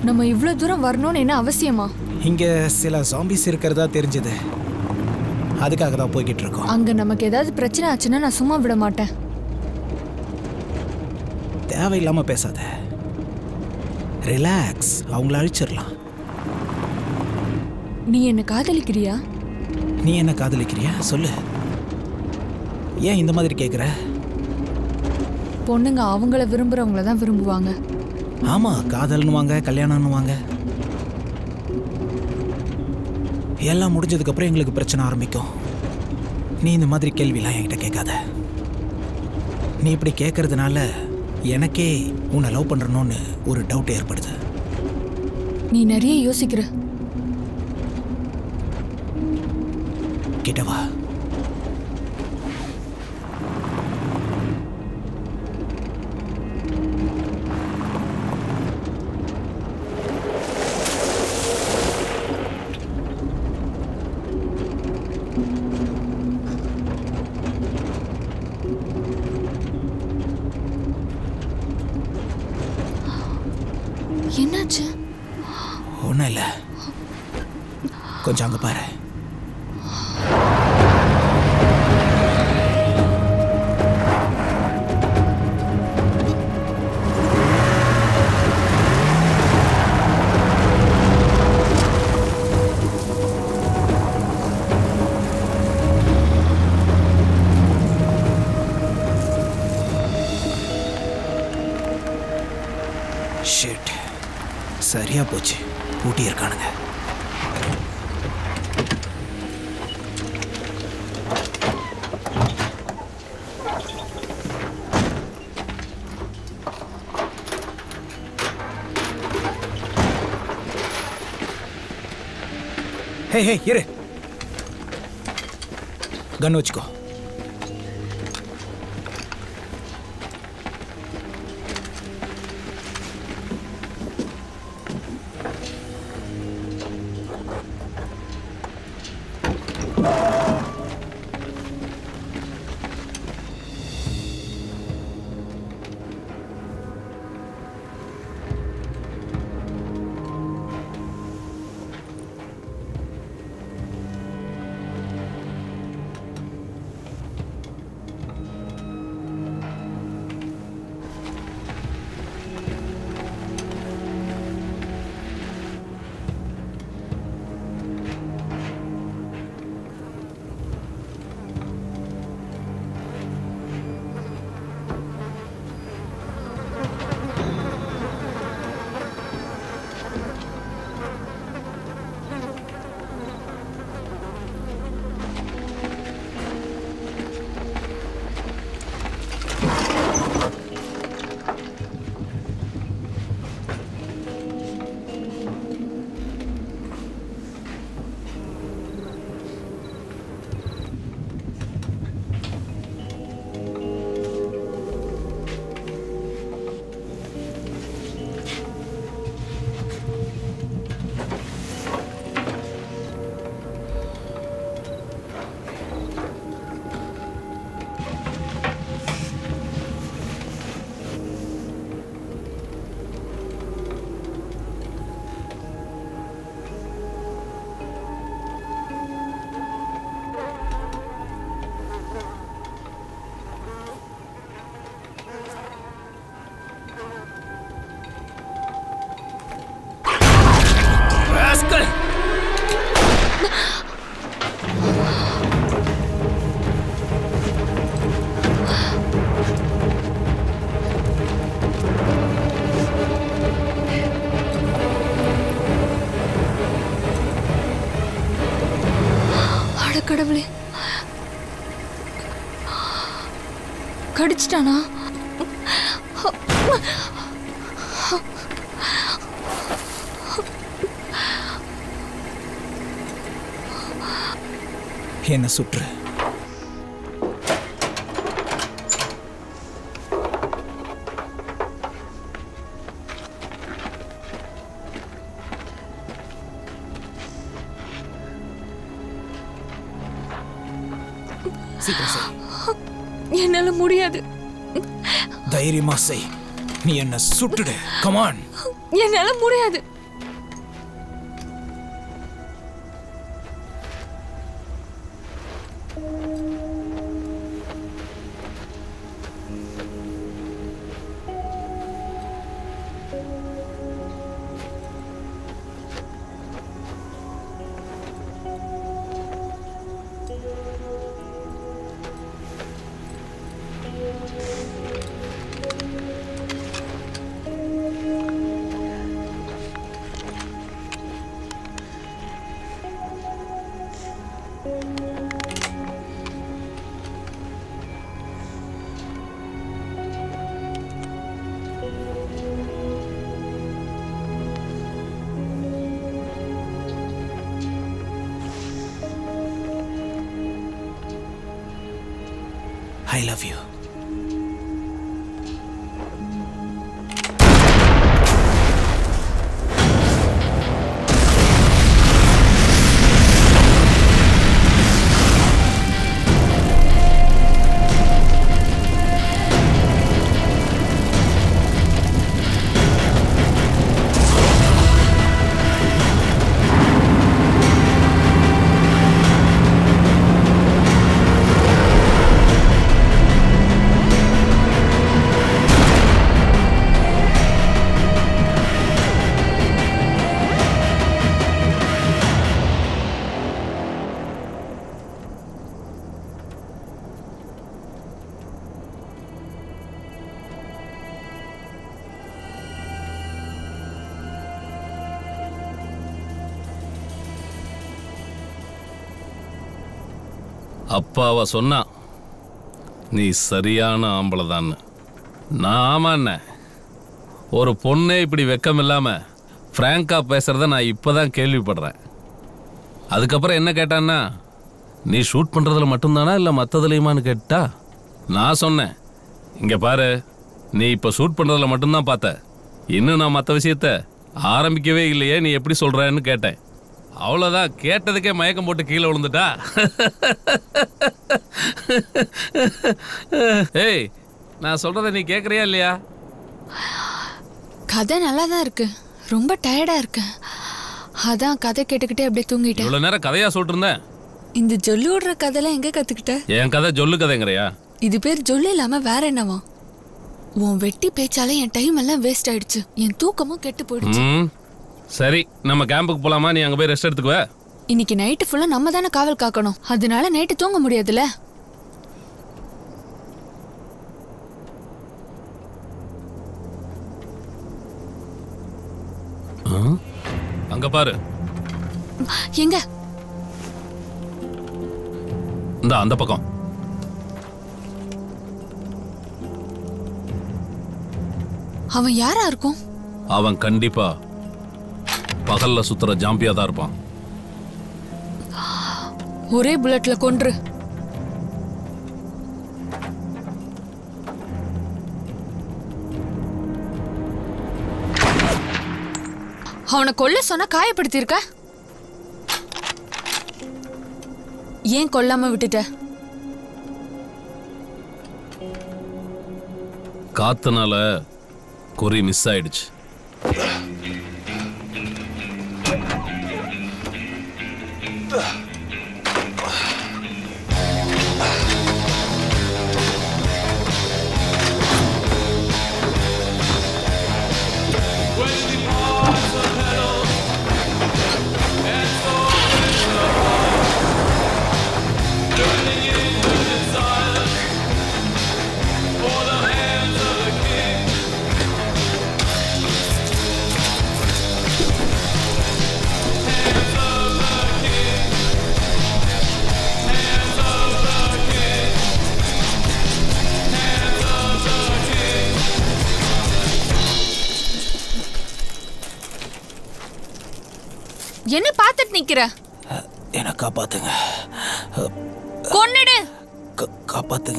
நம்ம இவ்ளோ தூரம் வரணும்னு என்ன அவசியமா இங்க சில ஜாம்பிஸ் இருக்கிறதா தெரிஞ்சது அதுக்காக தான் போய்கிட்டு இருக்கோம் அங்க நமக்கு ஏதாவது பிரச்சனை ஆச்சுன்னா நான் சும்மா விட மாட்டேன் தேவையில்லாம பேசாத ரிலாக்ஸ் அவங்கள அழிச்சிடலாம் நீ என்ன காதலிக்கிறியா நீ என்ன காதலிக்கிறியா சொல்லு ஏன் இந்த மாதிரி கேட்குற பொண்ணுங்க அவங்கள விரும்புறவங்கள தான் விரும்புவாங்க ஆமா காதல்னுவாங்க கல்யாணம்னுவாங்க எல்லாம் முடிஞ்சதுக்கு அப்புறம் எங்களுக்கு பிரச்சனை ஆரம்பிக்கும் நீ இந்த மாதிரி கேள்விலாம் என்கிட்ட கேட்காத நீ இப்படி கேட்கறதுனால எனக்கே உன்னை லவ் பண்றணும்னு ஒரு டவுட் ஏற்படுது நீ நிறைய யோசிக்கிற கிட்ட வா என்னாச்சு ஒன்றும் இல்லை கொஞ்சம் அங்கே பாரு ஷிட் சரியா போச்சு பூட்டி இருக்கானுங்க ஹே ஹே இரு கன் வச்சுக்கோ அட கடவுளே கடிச்சிட்டானா என்ன சுற்று சீக்கிரம் செய் என்னால முடியாது தைரியமா செய் நீ என்ன சுட்டுடு கமான் என்னால முடியாது ஐ லவ் யூ அப்பாவ சொன்னான் நீ சரியான ஆம்பளை தான் நான் ஆமாண்ண ஒரு பொண்ணே இப்படி வெக்கம் இல்லாம ஃப்ராங்கா பேசுறத நான் இப்பதான் கேள்விப்படுறேன் அதுக்கப்புறம் என்ன கேட்டான்னா நீ ஷூட் பண்றதுல மட்டும்தானா இல்ல மத்ததுலயுமான்னு கேட்டா நான் சொன்னேன் இங்க பாரு நீ இப்ப ஷூட் பண்றதுல மட்டும்தான் பார்த்த இன்னும் நான் மற்ற விஷயத்த ஆரம்பிக்கவே இல்லையே நீ எப்படி சொல்றேன்னு கேட்டேன் அவ்வளோதான் கேட்டதுக்கே மயக்கம் போட்டு கீழே விழுந்துட்டா ஏய் நான் சொல்றத நீ கேட்குறியா இல்லையா கதை நல்லா தான் இருக்கு ரொம்ப டயர்டா இருக்கு அதான் கதை கேட்டுக்கிட்டே அப்படியே தூங்கிட்டேன் இவ்வளோ நேரம் கதையா சொல்லிட்டு இருந்தேன் இந்த ஜொல்லு விடுற கதைலாம் எங்க கத்துக்கிட்ட என் கதை சொல்லு கதைங்கிறியா இது பேர் ஜொல்லு இல்லாம வேற என்னவா உன் வெட்டி பேச்சால என் டைம் எல்லாம் வேஸ்ட் ஆயிடுச்சு என் தூக்கமும் கெட்டு போயிடுச்சு ம் சரி நம்ம கேம்புக்கு போலாமா நீ அங்கே போய் ரெஸ்ட் எடுத்துக்குவ இன்னைக்கு நைட்டு ஃபுல்லா நம்ம தானே காவல் காக்கணும் அதனால நைட்டு தூங்க முடியாதுல்ல அங்க பாரு எங்க இந்த அந்த பக்கம் அவன் யாரா இருக்கும் அவன் கண்டிப்பா பகல்ல சுத்துற ஜாம்பியா தான் இருப்பான் ஒரே புல்லட்ல கொன்று அவனை கொல்ல சொன்னா காயப்படுத்தியிருக்க ஏன் கொல்லாம விட்டுட்ட காத்துனால குறி மிஸ் ஆயிடுச்சு என்ன பார்த்துட்டு நிக்கிற என்னை காப்பாத்துங்க கொன்னுடு கா- காப்பாத்துங்க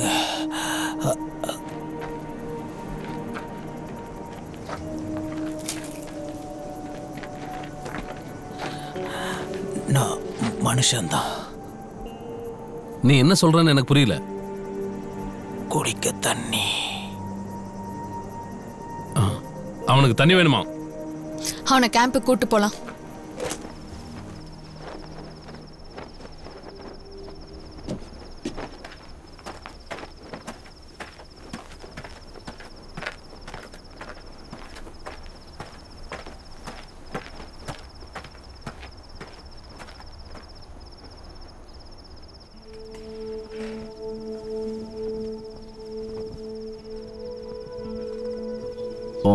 நான் மனுஷன்தான் நீ என்ன சொல்றன்னு எனக்கு புரியல குடிக்க தண்ணி அவனுக்கு தண்ணி வேணுமா அவனை கேம்புக்கு கூட்டு போலாம்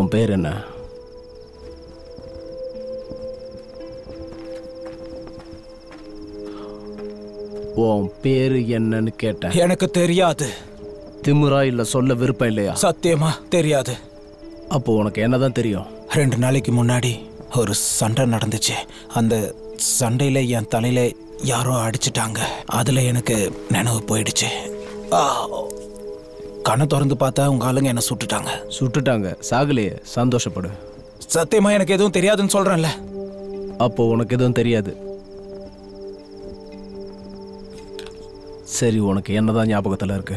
உன் பேர் என்ன உன் பேரு என்னன்னு கேட்டேன் எனக்கு தெரியாது திமிரா இல்ல சொல்ல விருப்பம் இல்லையா சத்தியமா தெரியாது அப்போ உனக்கு என்னதான் தெரியும் ரெண்டு நாளைக்கு முன்னாடி ஒரு சண்டை நடந்துச்சு அந்த சண்டையில என் தலையில யாரோ அடிச்சிட்டாங்க அதுல எனக்கு நினைவு போயிடுச்சு ஆ, கண்ணை திறந்து பார்த்தா உங்க ஆளுங்க என்ன சுட்டுட்டாங்க சுட்டுட்டாங்க சாகலையே சந்தோஷப்படு சத்தியமா எனக்கு எதுவும் தெரியாதுன்னு சொல்றேன்ல அப்போ உனக்கு எதுவும் தெரியாது சரி உனக்கு என்னதான் ஞாபகத்துல இருக்கு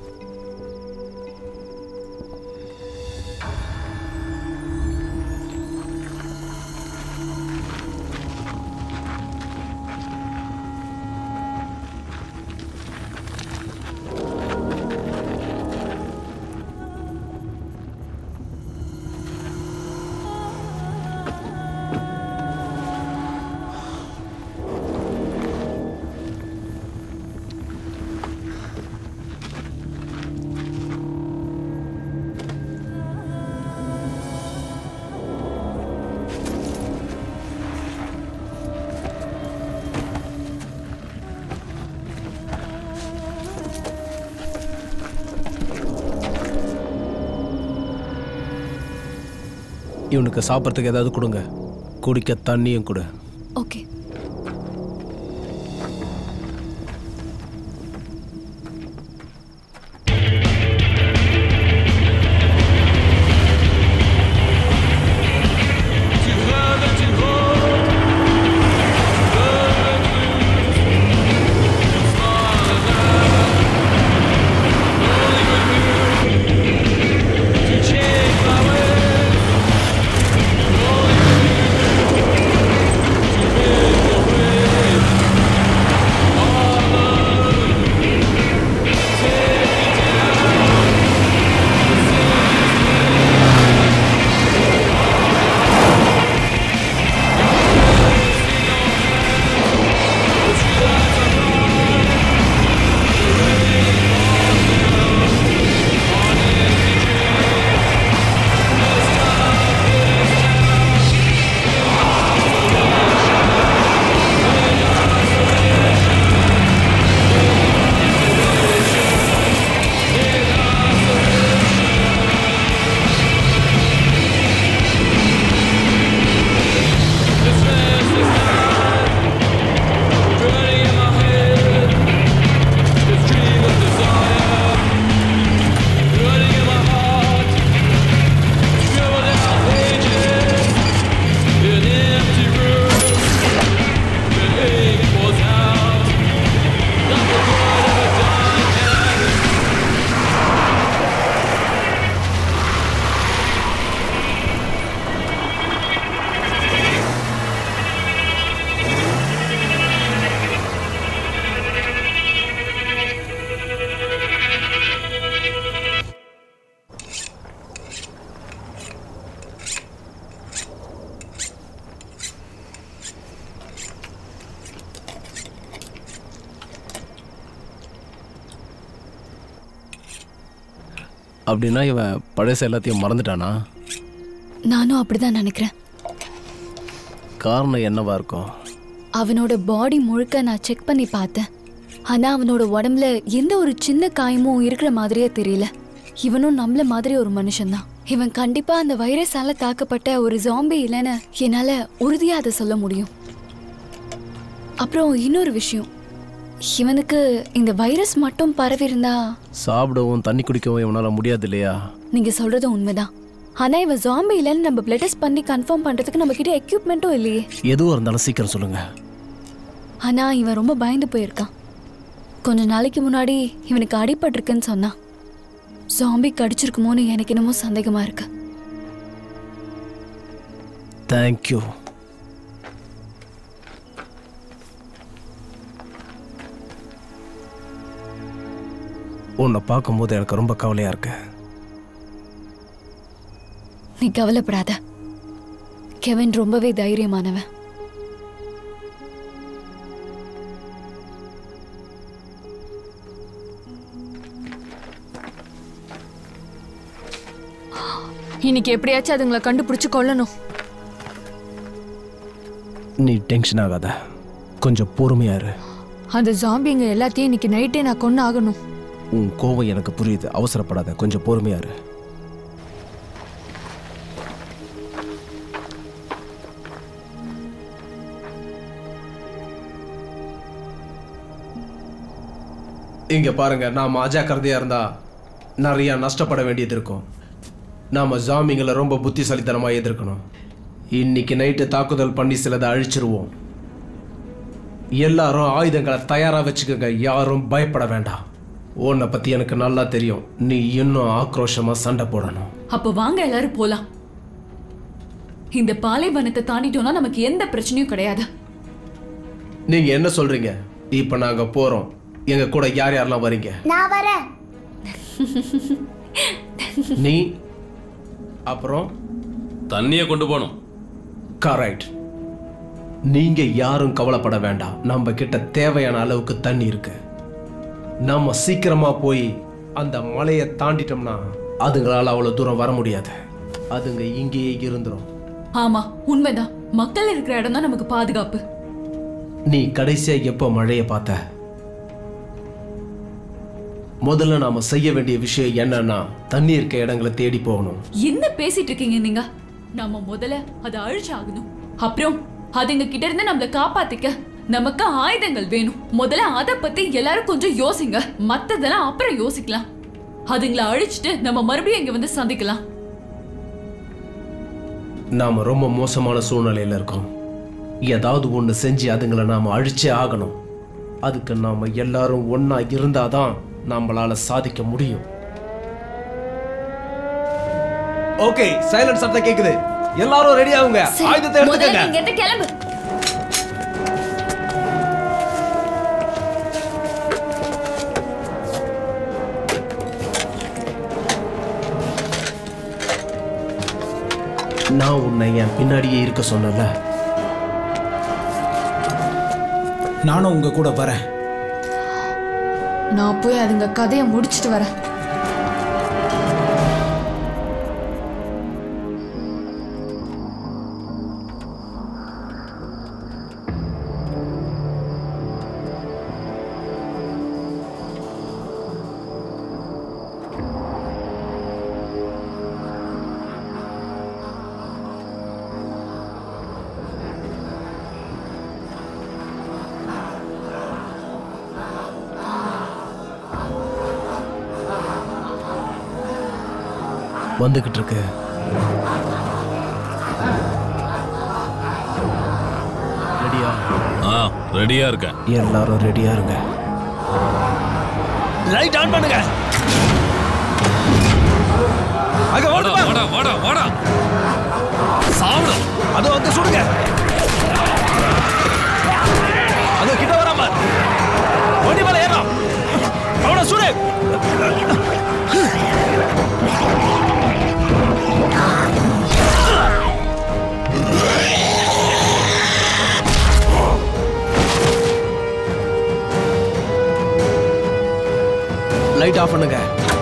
இவனுக்கு சாப்பிட்றதுக்கு ஏதாவது கொடுங்க குடிக்க தண்ணியும் கொடு ஓகே அப்படின்னா இவன் பழச எல்லாத்தையும் மறந்துட்டானா நானும் அப்படிதான் நினைக்கிறேன் காரணம் என்னவா இருக்கும் அவனோட பாடி முழுக்க நான் செக் பண்ணி பார்த்தேன் ஆனா அவனோட உடம்புல எந்த ஒரு சின்ன காயமும் இருக்கிற மாதிரியே தெரியல இவனும் நம்மள மாதிரி ஒரு மனுஷன்தான் இவன் கண்டிப்பா அந்த வைரஸால தாக்கப்பட்ட ஒரு ஜாம்பி இல்லைன்னு என்னால உறுதியா அதை சொல்ல முடியும் அப்புறம் இன்னொரு விஷயம் இவனுக்கு இந்த வைரஸ் மட்டும் பரவி இருந்தா சாப்பிடவும் தண்ணி குடிக்கவும் இவனால முடியாது இல்லையா நீங்க சொல்றது உண்மைதான் ஆனா இவன் ஜாம்பி இல்லைன்னு நம்ம பிளட் டெஸ்ட் பண்ணி கன்ஃபார்ம் பண்றதுக்கு நம்ம கிட்ட எக்யூப்மெண்ட்டும் இல்லையே எதுவும் இருந்தாலும் சீக்கிரம் சொல்லுங்க ஆனா இவன் ரொம்ப பயந்து போயிருக்கான் கொஞ்ச நாளைக்கு முன்னாடி இவனுக்கு அடிபட்டிருக்குன்னு சொன்னான் ஜாம்பி கடிச்சிருக்குமோன்னு எனக்கு என்னமோ சந்தேகமா இருக்கு தேங்க்யூ உன்னை பார்க்கும்போது எனக்கு ரொம்ப கவலையா இருக்கு நீ கவலைப்படாத கெவின் ரொம்பவே தைரியமானவன் இன்னைக்கு எப்படியாச்சும் அதுங்களை கண்டுபிடிச்சு கொல்லணும் நீ டென்ஷன் ஆகாத கொஞ்சம் பொறுமையா இரு அந்த ஜாம்பிங்க எல்லாத்தையும் இன்னைக்கு நைட்டே நான் கொண்டு ஆகணும் உன் கோவம் எனக்கு புரியுது அவசரப்படாத கொஞ்சம் பொறுமையா இரு இங்க பாருங்க நாம அஜாக்கிரதையா இருந்தா நிறைய நஷ்டப்பட வேண்டியது இருக்கும் நாம ஜாமிங்களை ரொம்ப புத்திசாலித்தனமா எதிர்க்கணும் இன்னைக்கு நைட்டு தாக்குதல் பண்ணி சிலதை அழிச்சிருவோம் எல்லாரும் ஆயுதங்களை தயாரா வச்சுக்கோங்க யாரும் பயப்பட வேண்டாம் உன்னை பத்தி எனக்கு நல்லா தெரியும் நீ இன்னும் ஆக்ரோஷமா சண்டை போடணும் அப்ப வாங்க எல்லாரும் போலாம் இந்த பாலைவனத்தை தாண்டிட்டோம்னா நமக்கு எந்த பிரச்சனையும் கிடையாது நீங்க என்ன சொல்றீங்க இப்ப நாங்க போறோம் எங்க கூட யார் யாரெல்லாம் வரீங்க நான் வரேன் நீ அப்புறம் தண்ணியை கொண்டு போகணும் கரெக்ட் நீங்க யாரும் கவலைப்பட வேண்டாம் நம்ம கிட்ட தேவையான அளவுக்கு தண்ணி இருக்கு நம்ம சீக்கிரமா போய் அந்த மலையை தாண்டிட்டோம்னா அதுங்களால அவ்வளவு தூரம் வர முடியாது அதுங்க இங்கேயே இருந்துரும் ஆமா உண்மைதான் மக்கள் இருக்கிற இடம் தான் நமக்கு பாதுகாப்பு நீ கடைசியா எப்போ மழையை பார்த்த முதல்ல நாம செய்ய வேண்டிய விஷயம் என்னன்னா தண்ணி இருக்க இடங்களை தேடி போகணும் என்ன பேசிட்டு இருக்கீங்க நீங்க நம்ம முதல்ல அதை அழிச்சாகணும் அப்புறம் அதுங்க கிட்ட இருந்து நம்மள காப்பாத்திக்க நமக்கு ஆயுதங்கள் வேணும் முதல்ல அத பத்தி எல்லாரும் கொஞ்சம் யோசிங்க மத்ததெல்லாம் அப்புறம் யோசிக்கலாம் அதுங்களை அழிச்சிட்டு நம்ம மறுபடியும் இங்க வந்து சந்திக்கலாம் நாம ரொம்ப மோசமான சூழ்நிலையில இருக்கோம் ஏதாவது ஒண்ணு செஞ்சு அதுங்களை நாம அழிச்சே ஆகணும் அதுக்கு நாம எல்லாரும் ஒண்ணா இருந்தாதான் நம்மளால சாதிக்க முடியும் ஓகே சைலன்ஸ் சத்தம் கேக்குது எல்லாரும் ரெடி ஆகுங்க ஆயுதத்தை முதல்ல எடுத்துக்கங்க நீங்க இருந்து கிளம்பு நான் உன்னை என் பின்னாடியே இருக்க சொன்னல நானும் உங்க கூட வரேன் நான் போய் அதுங்க கதையை முடிச்சிட்டு வரேன் வந்துகிட்டு இருக்கு ரெடியா ஆ ரெடியா இருக்கேன் எல்லாரும் ரெடியா இருங்க லைட் ஆன் பண்ணுங்க அங்க வாடா வாடா வாடா வாடா சாப்பிடு அது வந்து சுடுங்க அது கிட்ட வராம வண்டி மேல ஏறாம் அவன சுடு லைட் ஆஃப் பண்ணுங்க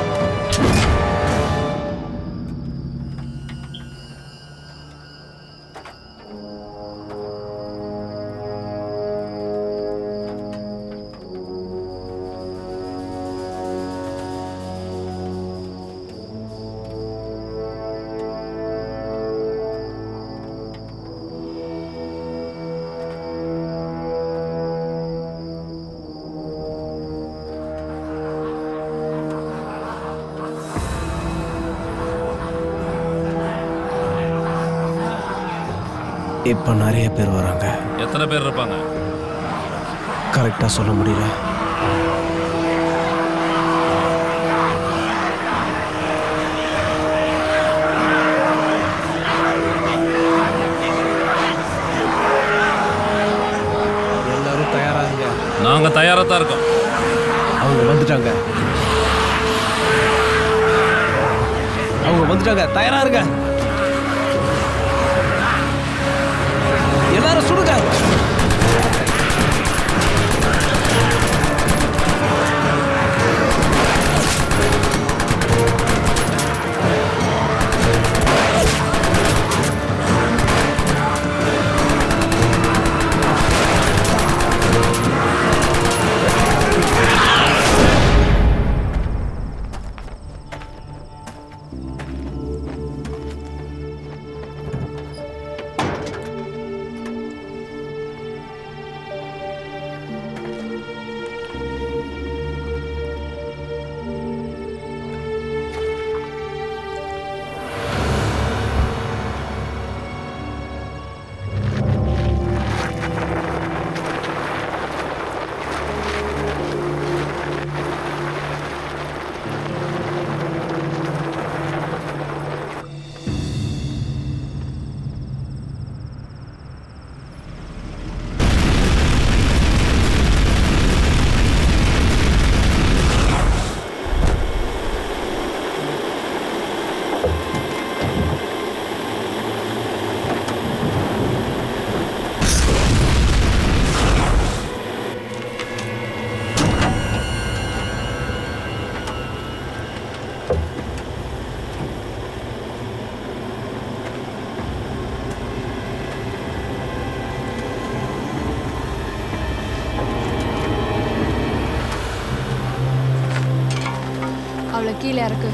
இப்போ நிறைய பேர் வராங்க எத்தனை பேர் இருப்பாங்க கரெக்டாக சொல்ல முடியல எல்லாரும் தயாராகுங்க நாங்க தயாரா தான் இருக்கோம் அவங்க வந்துட்டாங்க அவங்க வந்துட்டாங்க தயாரா இருங்க எல்லாரும் சுடுங்க அவளை கீழே இறக்கு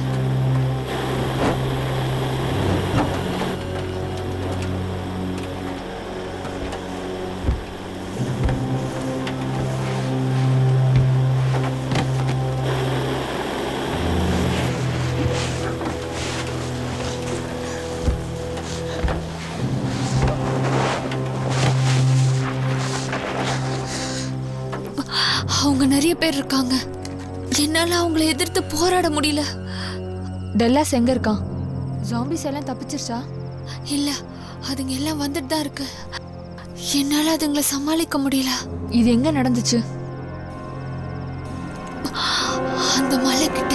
அவங்க நிறைய பேர் இருக்காங்க என்னால அவங்கள எதிர்த்து போராட முடியல டெல்லாஸ் எங்க இருக்கான் ஜாம்பிஸ் எல்லாம் தப்பிச்சிருச்சா இல்ல அதுங்க எல்லாம் வந்துட்டு தான் இருக்கு என்னால அதுங்களை சமாளிக்க முடியல இது எங்க நடந்துச்சு அந்த மலை கிட்ட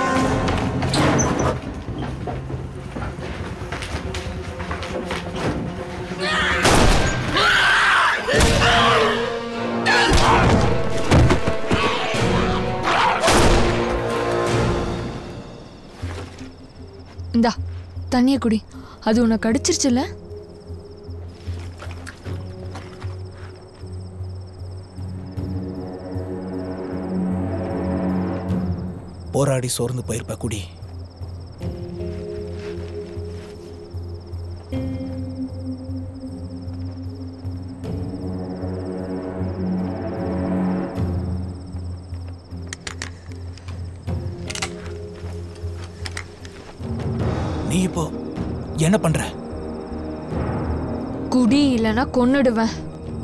இந்தா தண்ணிய குடி அது உனக்கு அடிச்சிருச்சுல்ல போராடி சோர்ந்து போயிருப்ப குடி நீ இப்போ என்ன பண்ற குடி இல்லைன்னா கொன்னுடுவேன்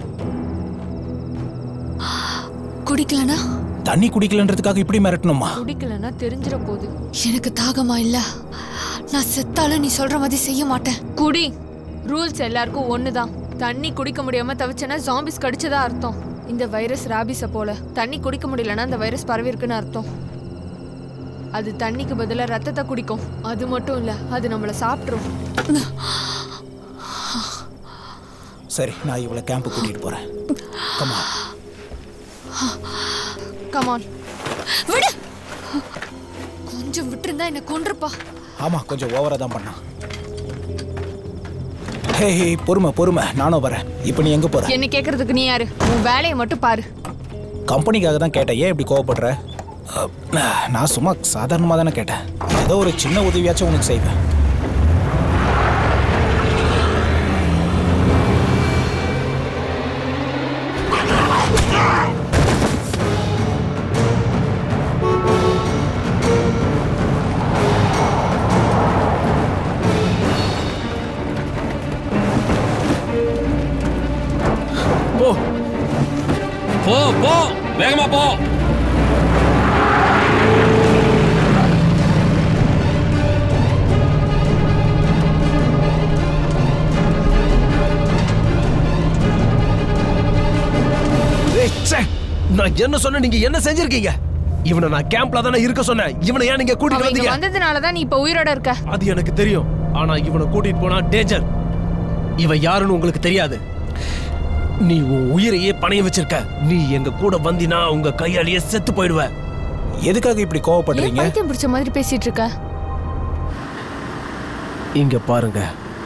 குடிக்கலனா தண்ணி குடிக்கலன்றதுக்காக இப்படி மிரட்டணுமா குடிக்கலன்னா தெரிஞ்சிட போகுது எனக்கு தாகமா இல்ல நான் செத்தாலும் நீ சொல்ற மாதிரி செய்ய மாட்டேன் குடி ரூல்ஸ் எல்லாருக்கும் ஒன்று தான் தண்ணி குடிக்க முடியாம தவிச்சனா ஜாம்பிஸ் கடிச்சதா அர்த்தம் இந்த வைரஸ் ராபிஸை போல தண்ணி குடிக்க முடியலன்னா அந்த வைரஸ் பரவி இருக்குன்னு அர்த்தம் அது தண்ணிக்கு பதிலா ரத்தத்தை குடிக்கும் அது மட்டும் இல்ல அது நம்மள சாப்பிட்ரும் சரி நான் இவளை கேம்ப் கூட்டிட்டு போறேன் கமா கமான் விடு கொஞ்சம் விட்டுருந்தா என்ன கொன்றுப்பா ஆமா கொஞ்சம் ஓவரா தான் பண்ணான் ஹே ஹே பொறுமை பொறுமை நானும் வரேன் இப்போ நீ எங்க போற என்ன கேக்குறதுக்கு நீ யாரு உன் வேலையை மட்டும் பாரு கம்பெனிக்காக தான் கேட்டேன் ஏன் இப்படி கோவப்படுற அஹ், நான் சும்மா சாதாரணமாக தானே கேட்டேன் ஏதோ ஒரு சின்ன உதவியாச்சும் உனக்கு செய்வேன் போ போ போ வேகமா போ ஏய், ச்சே. நான் என்ன சொன்னேன் நீங்க என்ன செஞ்சிருக்கீங்க இவனை நான் கேம்ப்ல தானே இருக்க சொன்னேன் இவனை ஏன் நீங்க கூட்டிட்டு அவன் இங்க வந்தீங்க வந்ததுனால தான் நீ இப்ப உயிரோட இருக்க அது எனக்கு தெரியும் ஆனா இவனை கூட்டிட்டு போனா டேஞ்சர் இவன் யாருன்னு உங்களுக்கு தெரியாது நீ உன் உயிரையே பணைய வச்சிருக்க நீ எங்க கூட வந்தினா உங்க கையாலேயே செத்து போயிடுவ எதுக்காக இப்படி ஏன் கோவப்படுறீங்க பைத்தியம் பிடிச்ச மாதிரி பேசிட்டு இருக்க இங்க பாருங்க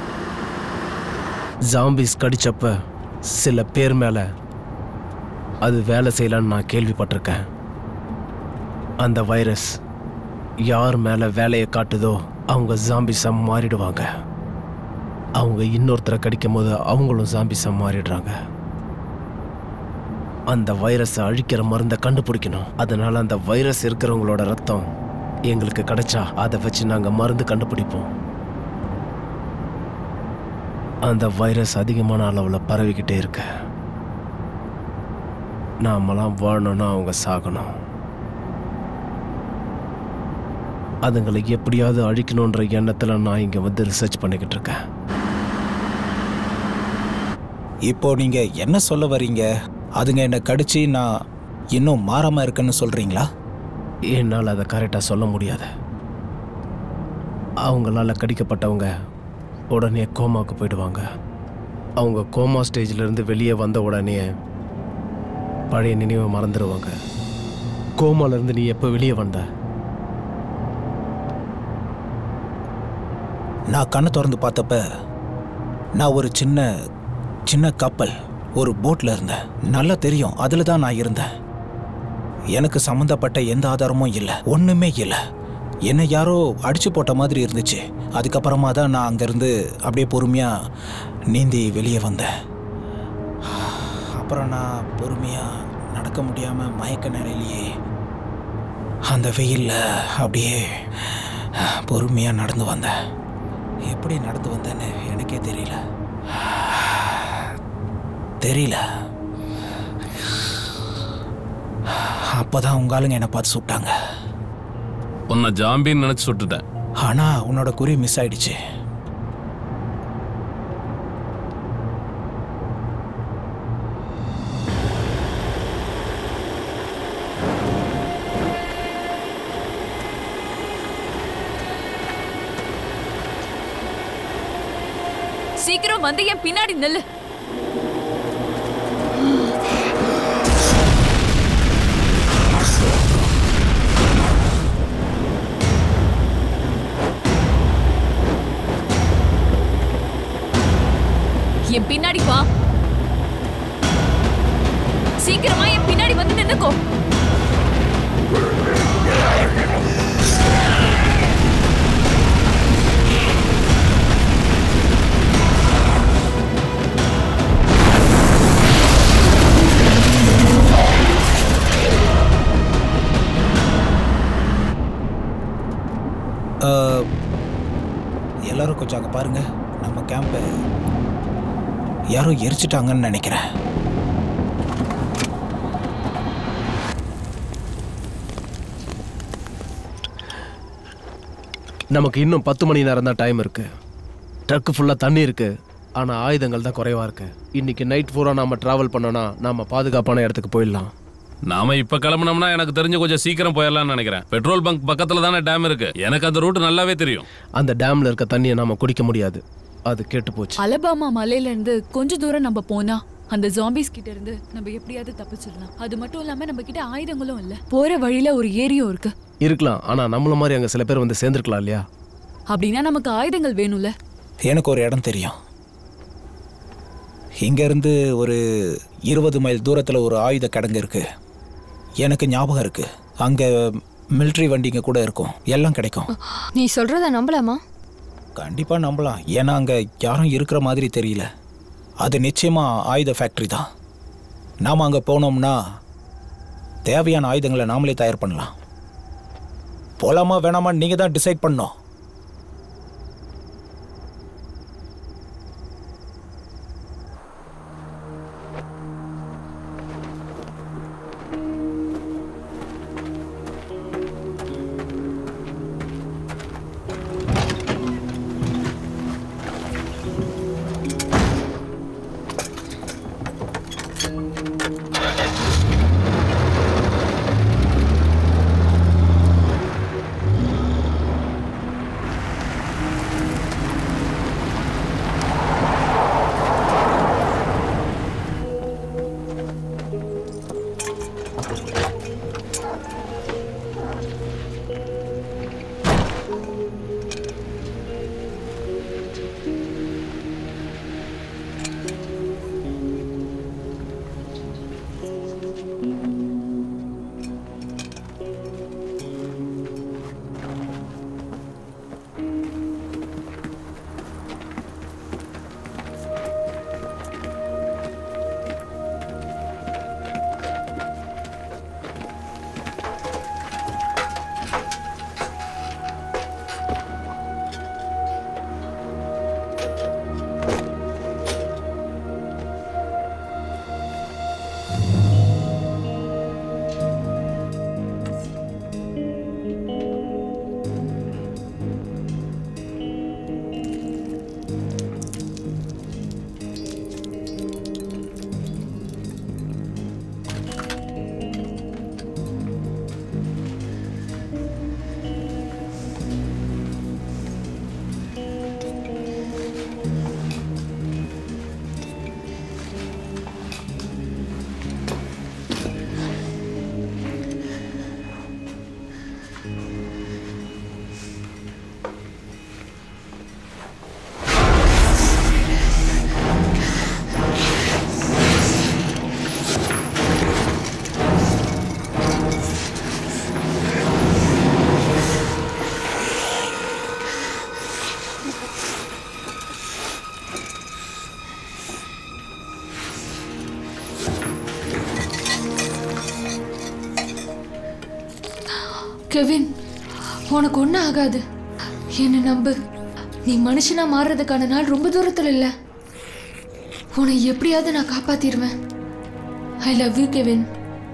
ஜாம்பிஸ் கடிச்சப்ப சில பேர் மேல அது வேலை செய்யலான்னு நான் கேள்விப்பட்டிருக்கேன் அந்த வைரஸ் யார் மேல வேலையை காட்டுதோ அவங்க ஜாம்பிஸா மாறிடுவாங்க அவங்க இன்னொருத்தரை கடிக்கும் போது அவங்களும் ஜாம்பிஸா மாறிடுறாங்க அந்த வைரஸை அழிக்கிற மருந்தை கண்டுபிடிக்கணும் அதனால அந்த வைரஸ் இருக்கிறவங்களோட ரத்தம் எங்களுக்கு கிடைச்சா அதை வச்சு நாங்க மருந்து கண்டுபிடிப்போம் அந்த வைரஸ் அதிகமான அளவில் பரவிக்கிட்டே இருக்கு நாமெல்லாம் வாழணும்னா அவங்க சாகணும் அதுங்களை எப்படியாவது அழிக்கணுன்ற எண்ணத்தில் நான் இங்கே வந்து ரிசர்ச் பண்ணிக்கிட்டு இருக்கேன் இப்போ நீங்க என்ன சொல்ல வர்றீங்க அதுங்க என்ன கடிச்சு நான் இன்னும் மாறாம இருக்கேன்னு சொல்றீங்களா என்னால் அதை கரெக்டாக சொல்ல முடியாது அவங்களால கடிக்கப்பட்டவங்க உடனே கோமாக்கு போயிடுவாங்க அவங்க கோமா ஸ்டேஜ்லேருந்து வெளியே வந்த உடனே பழைய நினைவை மறந்துடுவாங்க கோமாலேருந்து நீ எப்போ வெளியே வந்த நான் கண்ணை திறந்து பார்த்தப்ப நான் ஒரு சின்ன சின்ன கப்பல் ஒரு போட்ல இருந்தேன் நல்லா தெரியும் அதில் தான் நான் இருந்தேன் எனக்கு சம்மந்தப்பட்ட எந்த ஆதாரமும் இல்லை ஒண்ணுமே இல்லை என்னை யாரோ அடிச்சு போட்ட மாதிரி இருந்துச்சு அதுக்கப்புறமா தான் நான் அங்கேருந்து அப்படியே பொறுமையாக நீந்தி வெளியே வந்தேன் அப்புறம் நான் பொறுமையாக நடக்க முடியாமல் மயக்க நிலையிலேயே அந்த வெயிலில் அப்படியே பொறுமையாக நடந்து வந்தேன் எப்படி நடந்து வந்தேன்னு எனக்கே தெரியல தெரியல அப்பதான் உங்க ஆளுங்க என்னை பார்த்து சுட்டாங்க உன்னை ஜாம்பின்னு நினைச்சு சுட்டுட்டேன் ஆனா உன்னோட குறி மிஸ் ஆயிடுச்சு சீக்கிரம் வந்து என் பின்னாடி நில்லு என் பின்னாடி வா சீக்கிரமா என் பின்னாடி வந்து நின்னுக்கோ அஹ், எல்லாரும் கொஞ்சம் அங்கே பாருங்க நம்ம கேம்பை யாரோ எரிச்சிட்டாங்கன்னு நினைக்கிறேன் நமக்கு இன்னும் பத்து மணி நேரம் தான் டைம் இருக்கு ட்ரக்கு ஃபுல்லாக தண்ணி இருக்கு ஆனால் ஆயுதங்கள் தான் குறைவா இருக்கு இன்னைக்கு நைட் பூரா நாம டிராவல் பண்ணோம்னா நாம பாதுகாப்பான இடத்துக்கு போயிடலாம் நாம இப்ப கிளம்புனோம்னா எனக்கு தெரிஞ்சு கொஞ்சம் சீக்கிரம் போயிடலாம்னு நினைக்கிறேன் பெட்ரோல் பங்க் பக்கத்துல தானே டேம் இருக்கு எனக்கு அந்த ரூட் நல்லாவே தெரியும் அந்த டேம்ல இருக்க தண்ணியை நாம குடிக்க முடியாது அது கெட்டு போச்சு அலபாமா மலையில இருந்து கொஞ்ச தூரம் நம்ம போனா அந்த ஜாம்பிஸ் கிட்ட இருந்து நம்ம எப்படியாவது தப்பிச்சிடலாம் அது மட்டும் இல்லாம நம்ம கிட்ட ஆயுதங்களும் இல்ல போற வழியில ஒரு ஏரியும் இருக்கு இருக்கலாம் ஆனா நம்மள மாதிரி அங்க சில பேர் வந்து சேர்ந்துருக்கலாம் இல்லையா அப்படின்னா நமக்கு ஆயுதங்கள் வேணும்ல எனக்கு ஒரு இடம் தெரியும் இங்கேருந்து ஒரு இருபது மைல் தூரத்தில் ஒரு ஆயுத கிடங்கு இருக்கு எனக்கு ஞாபகம் இருக்கு அங்கே மிலிட்ரி வண்டிங்க கூட இருக்கும் எல்லாம் கிடைக்கும் நீ சொல்றத நம்பலாமா கண்டிப்பாக நம்பலாம் ஏன்னா அங்கே யாரும் இருக்கிற மாதிரி தெரியல அது நிச்சயமாக ஆயுத ஃபேக்ட்ரி தான் நாம் அங்கே போனோம்னா தேவையான ஆயுதங்களை நாமளே தயார் பண்ணலாம் போலாமா வேணாமா நீங்கள் தான் டிசைட் பண்ணோம் கெவின் உனக்கு ஒன்றும் ஆகாது என்ன நம்பு நீ மனுஷனா மாறுறதுக்கான நாள் ரொம்ப தூரத்தில் இல்லை உன்னை எப்படியாவது நான் காப்பாத்திடுவேன் ஐ லவ் யூ கெவின்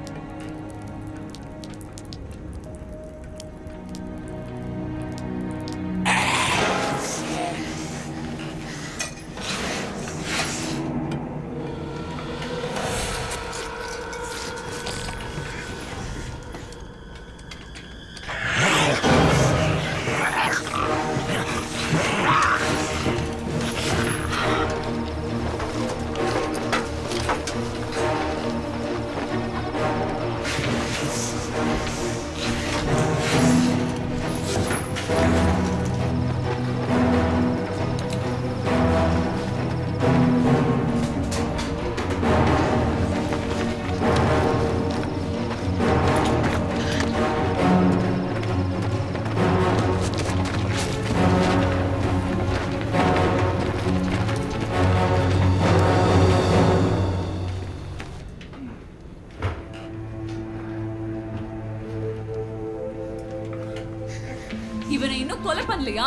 இவனை இன்னும் கொலை பண்ணலையா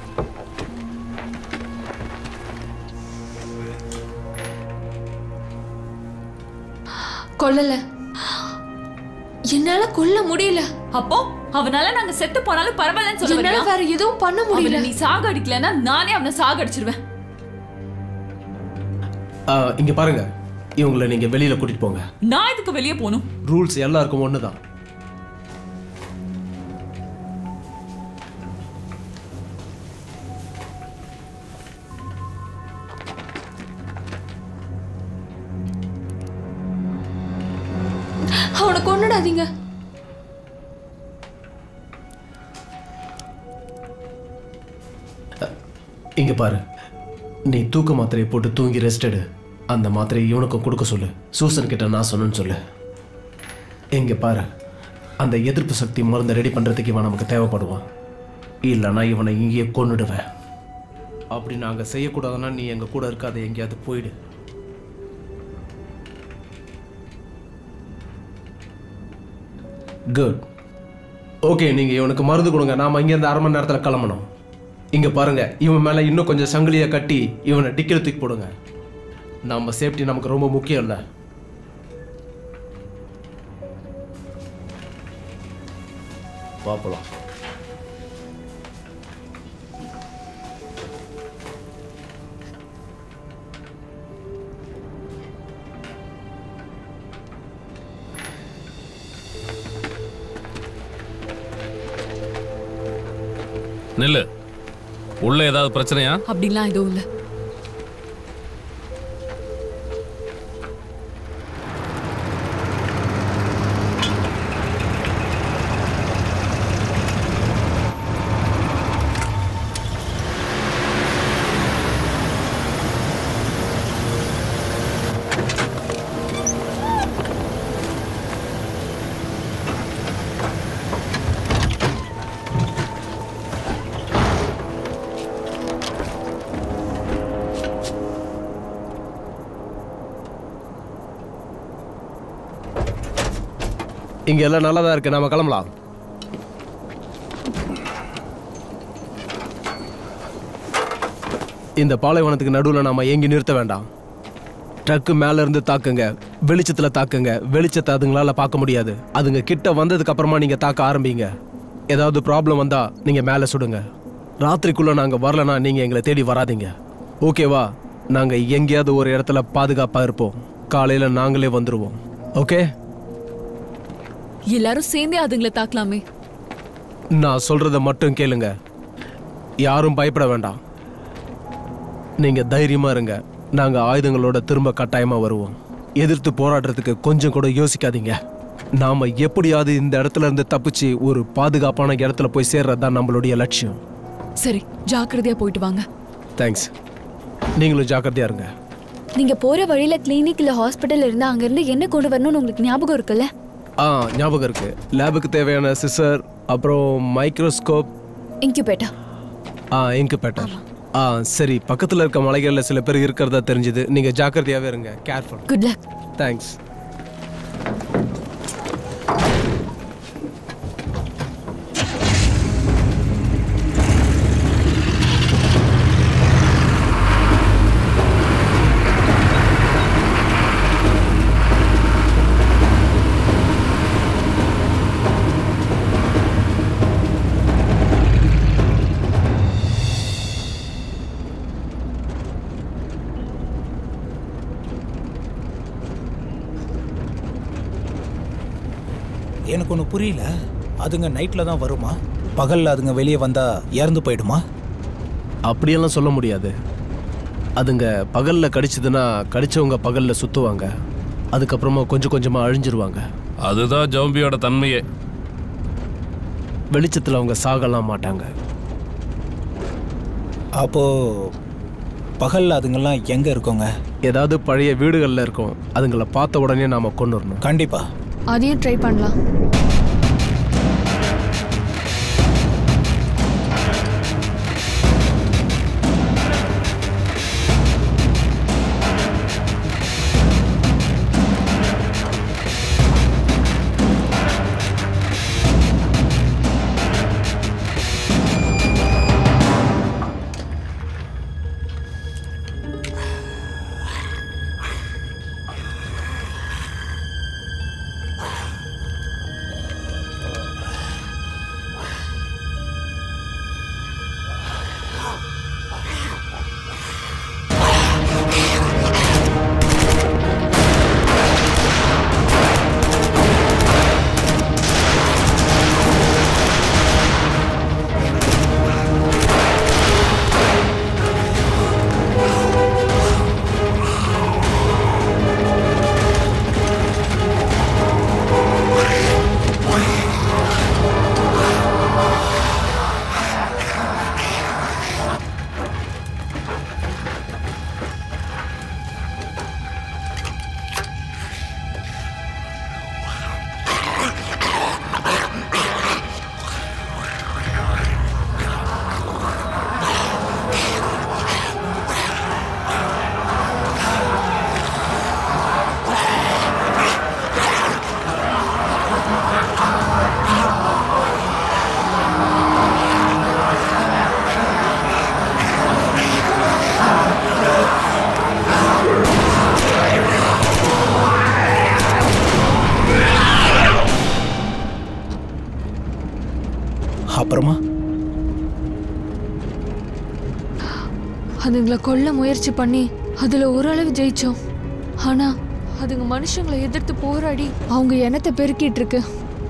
கொல்லல என்னால கொல்ல முடியல அப்போ அவனால நாங்க செத்து போனாலும் பரவாயில்லன்னு சொல்ல என்னால வரியா? வேற எதுவும் பண்ண முடியல அவனை நீ சாகடிக்கலன்னா நானே அவனை சாகடிச்சிருவேன் ஆ, இங்க பாருங்க இவங்களை நீங்க வெளியில கூட்டிட்டு போங்க நான் இதுக்கு வெளியே போகணும் ரூல்ஸ் எல்லாருக்கும் ஒண்ணுதான் அவனை கொன்னுடாதீங்க இங்க பாரு நீ தூக்க மாத்திரையை போட்டு தூங்கி ரெஸ்ட் எடு அந்த மாத்திரையை இவனுக்கும் கொடுக்க சொல்லு சூசன் கிட்ட நான் சொன்னேன்னு சொல்லு இங்க பாரு அந்த எதிர்ப்பு சக்தி மருந்தை ரெடி பண்றதுக்கு இவன் நமக்கு தேவைப்படுவான் இல்லைன்னா இவனை இங்கேயே கொன்னுடுவேன் அப்படி நாங்க செய்யக்கூடாதுன்னா நீ எங்க கூட இருக்காத எங்கேயாவது போயிடு குட் ஓகே நீங்க இவனுக்கு மருந்து கொடுங்க நாம இங்கேருந்து அரை மணி நேரத்தில் கிளம்பணும் இங்க பாருங்க இவன் மேல இன்னும் கொஞ்சம் சங்கிலியை கட்டி இவனை டிக்கில தூக்கி போடுங்க நம்ம சேஃப்டி நமக்கு ரொம்ப முக்கியம் இல்ல பார்ப்பலாம் நில்லு உள்ள ஏதாவது பிரச்சனையா அப்படிலாம் எதுவும் இல்லை இங்க எல்லாம் நல்லதா இருக்கு நாம கிளம்பலாம் இந்த பாலைவனத்துக்கு நடுவில் நாம எங்கி நிறுத்த வேண்டாம் ட்ரக்கு மேல இருந்து தாக்குங்க வெளிச்சத்துல தாக்குங்க வெளிச்சத்தை அதுங்களால பார்க்க முடியாது அதுங்க கிட்ட வந்ததுக்கு அப்புறமா நீங்க தாக்க ஆரம்பிங்க ஏதாவது ப்ராப்ளம் வந்தா நீங்க மேல சுடுங்க ராத்திரிக்குள்ள நாங்க வரலனா நீங்க எங்களை தேடி வராதீங்க ஓகேவா நாங்க எங்கேயாவது ஒரு இடத்துல பாதுகாப்பா இருப்போம் காலையில நாங்களே வந்துருவோம் ஓகே எல்லாரும் சேர்ந்தே அதுங்களை தாக்கலாமே நான் சொல்றத மட்டும் கேளுங்க யாரும் பயப்பட வேண்டாம் நீங்க தைரியமா இருங்க நாங்க ஆயுதங்களோட திரும்ப கட்டாயமா வருவோம் எதிர்த்து போராடுறதுக்கு கொஞ்சம் கூட யோசிக்காதீங்க நாம எப்படியாவது இந்த இடத்துல இருந்து தப்பிச்சு ஒரு பாதுகாப்பான இடத்துல போய் சேர்றது தான் நம்மளுடைய லட்சியம் சரி ஜாக்கிரதையா போயிட்டு வாங்க தேங்க்ஸ் நீங்களும் ஜாக்கிரதையா இருங்க நீங்க போற வழியில கிளினிக் இல்ல ஹாஸ்பிட்டல் இருந்தா அங்க இருந்து என்ன கொண்டு வரணும்னு உங்களுக்கு ஞாபகம் இருக்குல்ல ஆ ஞாபகம் இருக்கு லேபுக்கு தேவையான சிசர் அப்புறம் மைக்ரோஸ்கோப் இன்குபேட்டா ஆ இன்குபேட்டர் ஆ சரி பக்கத்துல இருக்க மலைகள்ல சில பேர் இருக்கிறதா தெரிஞ்சது நீங்க ஜாக்கிரதையாவே இருங்க கேர்ஃபுல் குட் லக் தேங்க்ஸ் எனக்கு ஒன்று புரியல அதுங்க நைட்டில் தான் வருமா பகலில் அதுங்க வெளியே வந்தால் இறந்து போயிடுமா அப்படியெல்லாம் சொல்ல முடியாது அதுங்க பகலில் கடிச்சதுன்னா கடிச்சவங்க பகலில் சுற்றுவாங்க அதுக்கப்புறமா கொஞ்சம் கொஞ்சமாக அழிஞ்சிருவாங்க அதுதான் ஜோம்பியோட தன்மையே வெளிச்சத்தில் அவங்க சாகலாம் மாட்டாங்க அப்போது பகலில் அதுங்கெல்லாம் எங்கே இருக்கோங்க ஏதாவது பழைய வீடுகளில் இருக்கும் அதுங்கள பார்த்த உடனே நாம் கொண்டு வரணும் கண்டிப்பாக அதையும் ட்ரை பண்ணலாம் அப்புறமா அதுங்களை கொல்ல முயற்சி பண்ணி அதுல ஓரளவு ஜெயிச்சோம் ஆனா அதுங்க மனுஷங்களை எதிர்த்து போராடி அவங்க எண்ணத்தை பெருக்கிட்டு இருக்கு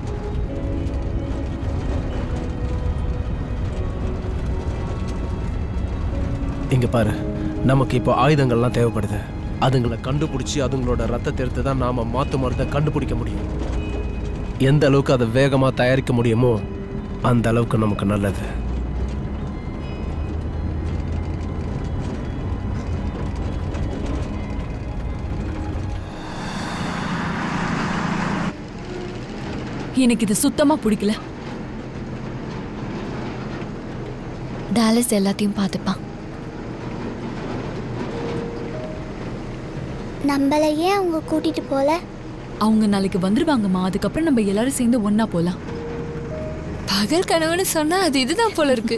இங்க பாரு நமக்கு இப்போ ஆயுதங்கள்லாம் தேவைப்படுது அதுங்களை கண்டுபிடிச்சி அதுங்களோட ரத்தத்தை எடுத்து தான் நாம மாத்து மருந்தை கண்டுபிடிக்க முடியும் எந்த அளவுக்கு அதை வேகமாக தயாரிக்க முடியுமோ அந்த அளவுக்கு நமக்கு நல்லது எனக்கு இது சுத்தமா பிடிக்கல டாலஸ் எல்லாத்தையும் பார்த்துப்பான் நம்மள ஏன் அவங்க கூட்டிட்டு போல அவங்க நாளைக்கு வந்துருவாங்கம்மா அதுக்கப்புறம் நம்ம எல்லாரும் சேர்ந்து ஒண்ணா போலாம் பகல் கனவுன்னு சொன்னா அது இதுதான் போல இருக்கு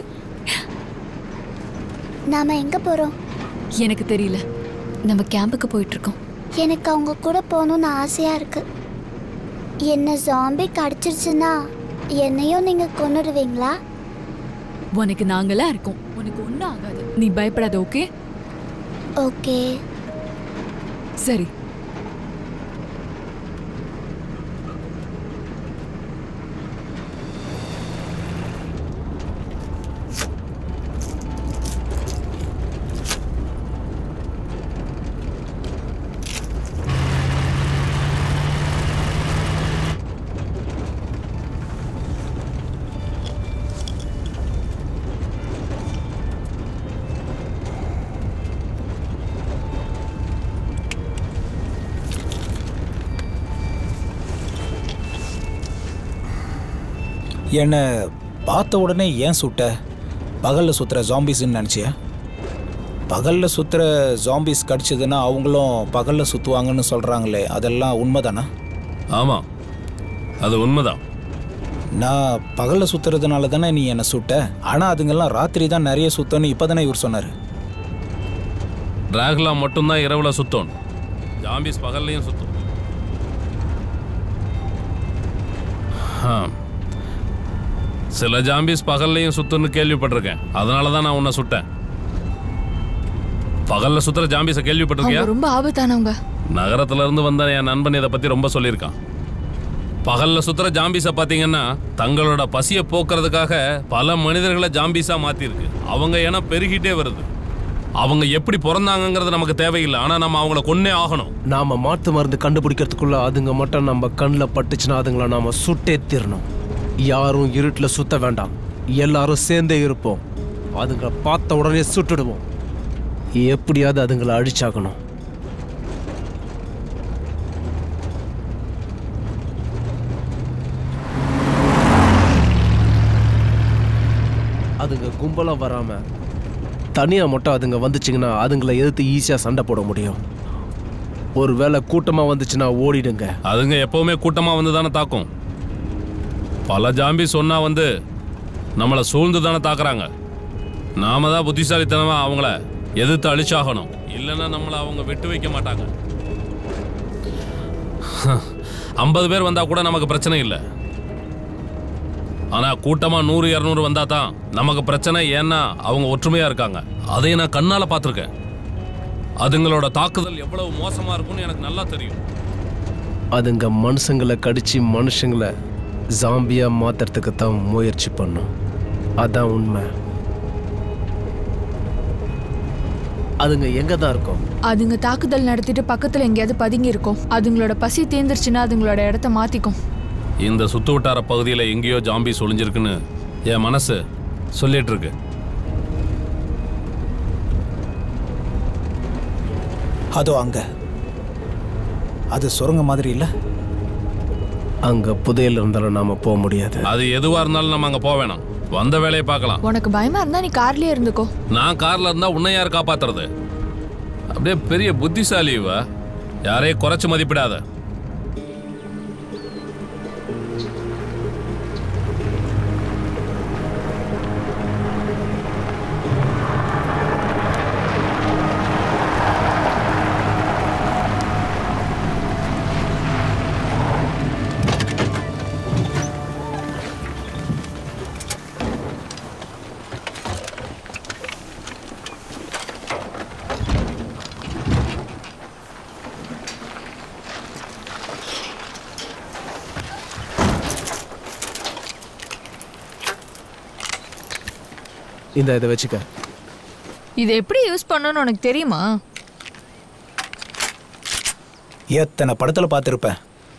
நாம எங்க போறோம் எனக்கு தெரியல நம்ம கேம்புக்கு போயிட்டு இருக்கோம் எனக்கு அவங்க கூட போகணும்னு ஆசையா இருக்கு என்ன ஜாம்பி கடிச்சிருச்சுன்னா என்னையும் நீங்க கொன்னுடுவீங்களா உனக்கு நாங்களா இருக்கோம் உனக்கு ஒண்ணும் ஆகாது நீ பயப்படாத ஓகே ஓகே சரி என்னை பார்த்த உடனே ஏன் சுட்ட பகலில் சுற்றுற ஜாம்பிஸ்ன்னு நினச்சியா பகலில் சுற்றுற ஜாம்பிஸ் கடிச்சதுன்னா அவங்களும் பகலில் சுற்றுவாங்கன்னு சொல்கிறாங்களே அதெல்லாம் உண்மைதானா ஆமாம் அது உண்மைதான் நான் பகலில் சுற்றுறதுனால தானே நீ என்னை சுட்ட ஆனால் அதுங்கெல்லாம் ராத்திரி தான் நிறைய சுத்தன்னு இப்போ தானே இவர் சொன்னார் டிராகுலா மட்டும்தான் இரவில் சுத்தம் ஜாம்பிஸ் பகல்லையும் சுத்தும் ஆ. சில ஜாம்பிஸ் பகல்லையும் சுத்துன்னு கேள்விப்பட்டிருக்கேன் அதனால தான் நான் உன்னை சுட்டேன் பகல்ல சுத்துற ஜாம்பிஸை கேள்விப்பட்டிருக்கியா அவங்க ரொம்ப ஆபத்தானவங்க நகரத்துல இருந்து வந்த என் நண்பன் இதை பத்தி ரொம்ப சொல்லியிருக்கான் பகல்ல சுத்துற ஜாம்பிஸை பாத்தீங்கன்னா தங்களோட பசியை போக்குறதுக்காக பல மனிதர்களை ஜாம்பிஸா மாத்திருக்கு அவங்க இனம் பெருகிட்டே வருது அவங்க எப்படி பிறந்தாங்கங்கிறது நமக்கு தேவையில்லை ஆனா நம்ம அவங்கள கொன்னே ஆகணும் நாம மாத்து மருந்து கண்டுபிடிக்கிறதுக்குள்ள அதுங்க மட்டும் நம்ம கண்ணில் பட்டுச்சுன்னா அதுங்கள நாம சுட்டே தீரணும் யாரும் இருட்டில் சுத்த வேண்டாம் எல்லாரும் சேர்ந்தே இருப்போம் அதுங்களை பார்த்த உடனே சுட்டுடுவோம் எப்படியாவது அதுங்களை அழிச்சாகணும் அதுங்க கும்பலாக வராம தனியாக மட்டும் அதுங்க வந்துச்சுங்கன்னா அதுங்களை எதிர்த்து ஈஸியாக சண்டை போட முடியும் ஒருவேளை கூட்டமாக வந்துச்சுன்னா ஓடிடுங்க அதுங்க எப்பவுமே கூட்டமா வந்து தானே தாக்கும் பல ஜாம்பி சொன்னா வந்து நம்மளை சூழ்ந்து தானே தாக்குறாங்க நாம தான் புத்திசாலித்தனமா அவங்கள எதிர்த்து அழிச்சாகணும் இல்லைன்னா நம்மளை அவங்க விட்டு வைக்க மாட்டாங்க ஐம்பது பேர் வந்தா கூட நமக்கு பிரச்சனை இல்லை ஆனா கூட்டமா நூறு இரநூறு வந்தா தான் நமக்கு பிரச்சனை ஏன்னா அவங்க ஒற்றுமையா இருக்காங்க அதை நான் கண்ணால பார்த்துருக்கேன் அதுங்களோட தாக்குதல் எவ்வளவு மோசமா இருக்கும்னு எனக்கு நல்லா தெரியும் அதுங்க மனுஷங்களை கடிச்சு மனுஷங்களை ஜாம்பியா மாத்துறதுக்கு தான் முயற்சி பண்ணும் அதான் உண்மை அதுங்க எங்க தான் இருக்கும் அதுங்க தாக்குதல் நடத்திட்டு பக்கத்துல எங்கேயாவது பதுங்கி இருக்கும் அதுங்களோட பசி தேர்ந்துருச்சுன்னா அதுங்களோட இடத்த மாத்திக்கும் இந்த சுத்து வட்டார பகுதியில் எங்கேயோ ஜாம்பி ஒளிஞ்சிருக்குன்னு என் மனசு சொல்லிட்டு இருக்கு அதோ அங்க அது சுரங்க மாதிரி இல்ல அங்க புதையல் இருந்தாலும் நாம போக முடியாது அது எதுவா இருந்தாலும் நம்ம அங்க போக வேணாம் வந்த வேலையை பார்க்கலாம் உனக்கு பயமா இருந்தா நீ கார்லயே இருந்துக்கோ நான் கார்ல இருந்தா உன்னை யார் காப்பாத்துறது அப்படியே பெரிய புத்திசாலி இவ யாரையும் குறைச்சு மதிப்பிடாத இந்த இதை வச்சுக்க இதை எப்படி யூஸ் பண்ணணும்னு உனக்கு தெரியுமா எத்தனை படத்துல பார்த்துருப்பேன்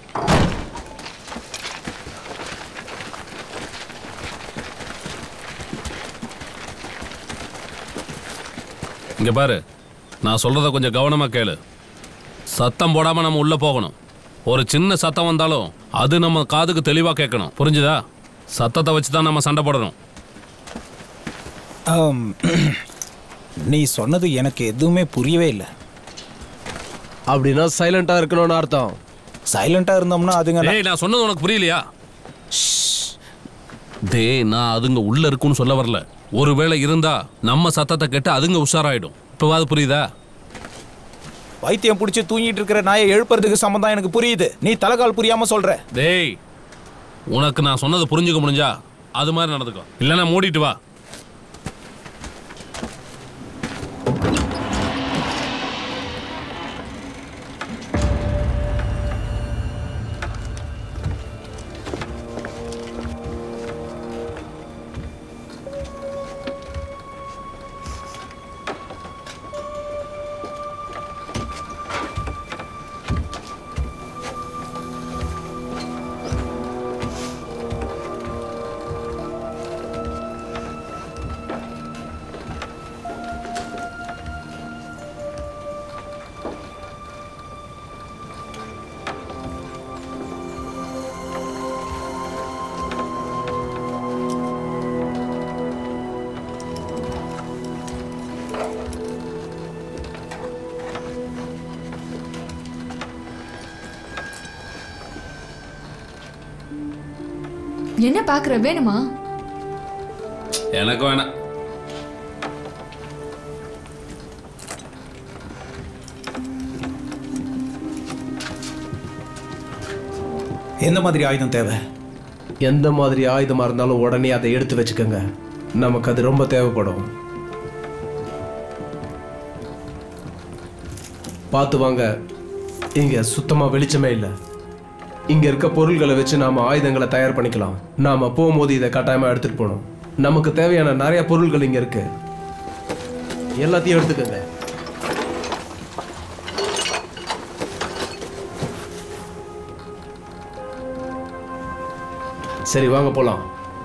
இங்க பாரு நான் சொல்றத கொஞ்சம் கவனமா கேளு சத்தம் போடாம நம்ம உள்ள போகணும் ஒரு சின்ன சத்தம் வந்தாலும் அது நம்ம காதுக்கு தெளிவா கேட்கணும் புரிஞ்சுதா சத்தத்தை வச்சு தான் நம்ம சண்டை போடணும் ஆம், நீ சொன்னது எனக்கு எதுவுமே புரியவே இல்லை அப்படின்னா சைலண்டா இருக்கணும்னு அர்த்தம் சைலண்டா இருந்தோம்னா அதுங்க டேய் நான் சொன்னது உனக்கு புரியலையா டேய் நான் அதுங்க உள்ள இருக்குன்னு சொல்ல வரல ஒருவேளை இருந்தா நம்ம சத்தத்தை கேட்டு அதுங்க உஷாராயிடும் இப்பவாது புரியுதா வைத்தியம் பிடிச்சி தூங்கிட்டு இருக்கிற நாயை எழுப்புறதுக்கு சம்மந்தம் எனக்கு புரியுது நீ தலைகால் புரியாம சொல்ற டேய் உனக்கு நான் சொன்னது புரிஞ்சுக்க முடிஞ்சா அது மாதிரி நடந்துக்கோ இல்லைன்னா மூடிட்டு வா என்ன பாக்குற வேணுமா எனக்கு வேணாம் எந்த மாதிரி ஆயுதம் தேவை எந்த மாதிரி ஆயுதமா இருந்தாலும் உடனே அதை எடுத்து வச்சுக்கோங்க நமக்கு அது ரொம்ப தேவைப்படும் பார்த்து வாங்க இங்க சுத்தமா வெளிச்சமே இல்லை இங்க இருக்க பொருள்களை வச்சு நாம ஆயுதங்களை தயார் பண்ணிக்கலாம் நாம போகும்போது இதை கட்டாயமா எடுத்துட்டு போகணும் நமக்கு தேவையான நிறைய பொருள்கள் இங்க இருக்கு எல்லாத்தையும் எடுத்துக்கங்க சரி வாங்க போலாம்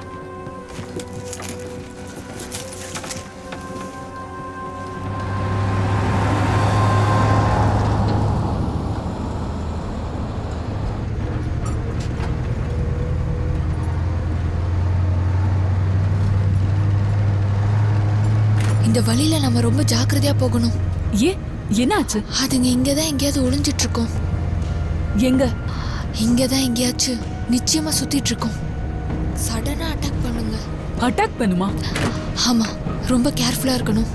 இந்த வழியில நம்ம ரொம்ப ஜாக்கிரதையா போகணும் ஏன் என்னாச்சு அதுங்க இங்க தான் எங்கேயாவது ஒளிஞ்சிட்டு இருக்கோம் எங்க இங்க தான் எங்கேயாச்சும் நிச்சயமா சுத்திட்டு இருக்கோம் சடனா அட்டாக் பண்ணுங்க அட்டாக் பண்ணுமா ஆமா ரொம்ப கேர்ஃபுல்லா இருக்கணும்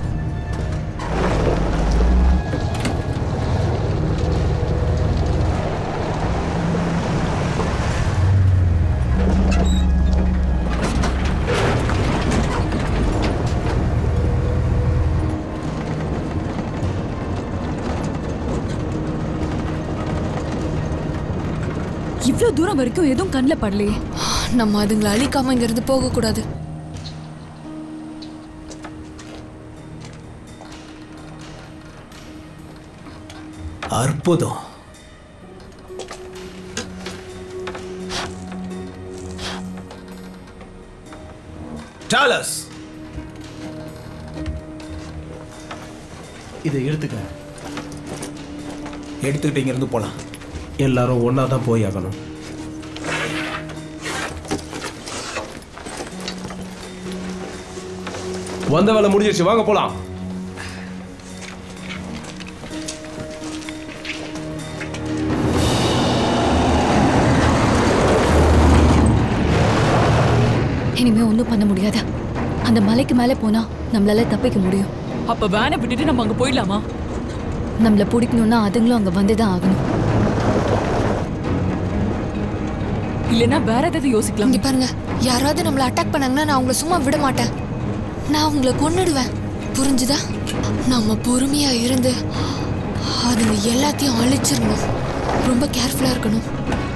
இவ்ளோ தூரம் வரைக்கும் எதுவும் கண்ணில் படலையே நம்ம அதுங்களை அழிக்காம இங்க இருந்து போக கூடாது அற்புதம் டாலஸ் இதை எடுத்துக்க எடுத்துக்கிட்டு இங்கிருந்து போலாம் எல்லாரும் ஒண்ணா தான் போய் ஆகணும் வந்த வேலை முடிஞ்சிருச்சு வாங்க போலாம் இனிமே ஒன்றும் பண்ண முடியாதா அந்த மலைக்கு மேலே போனா நம்மளால தப்பிக்க முடியும் அப்ப வேனை விட்டுட்டு நம்ம அங்க போயிடலாமா நம்மள பிடிக்கணும்னா அதுங்களும் அங்க வந்து தான் ஆகணும் இல்லைன்னா வேற ஏதாவது யோசிக்கலாம் இங்க பாருங்க யாராவது நம்மள அட்டாக் பண்ணாங்கன்னா நான் அவங்கள சும்மா விட மாட்டேன் நான் அவங்கள கொன்னுடுவேன் புரிஞ்சுதா நம்ம பொறுமையா இருந்து அதுங்க எல்லாத்தையும் அழிச்சிடணும் ரொம்ப கேர்ஃபுல்லா இருக்கணும்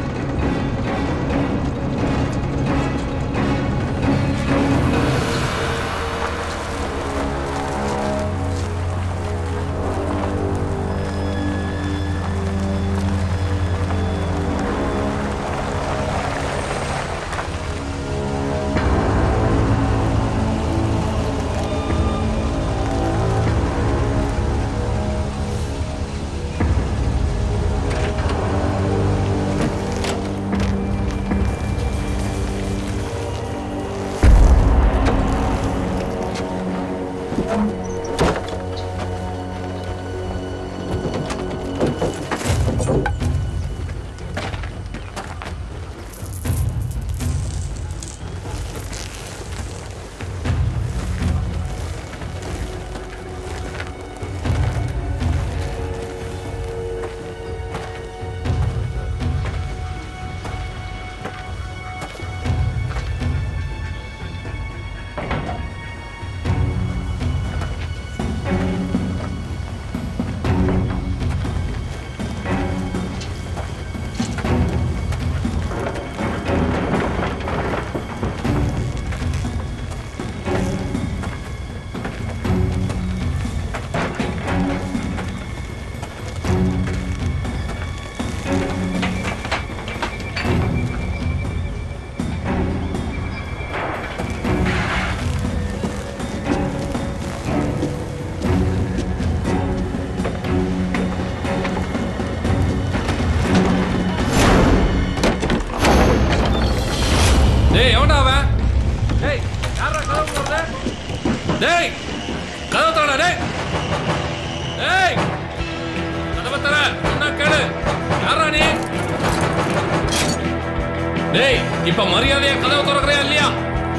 டேய் எவன்டா அவன் டேய் யாரா கதவு போடுற டேய் கதவு தரடா டேய் டேய் கதவை தர என்ன கேளு யாரா நீ டேய் இப்ப மரியாதையா கதவை திறக்கறியா இல்லையா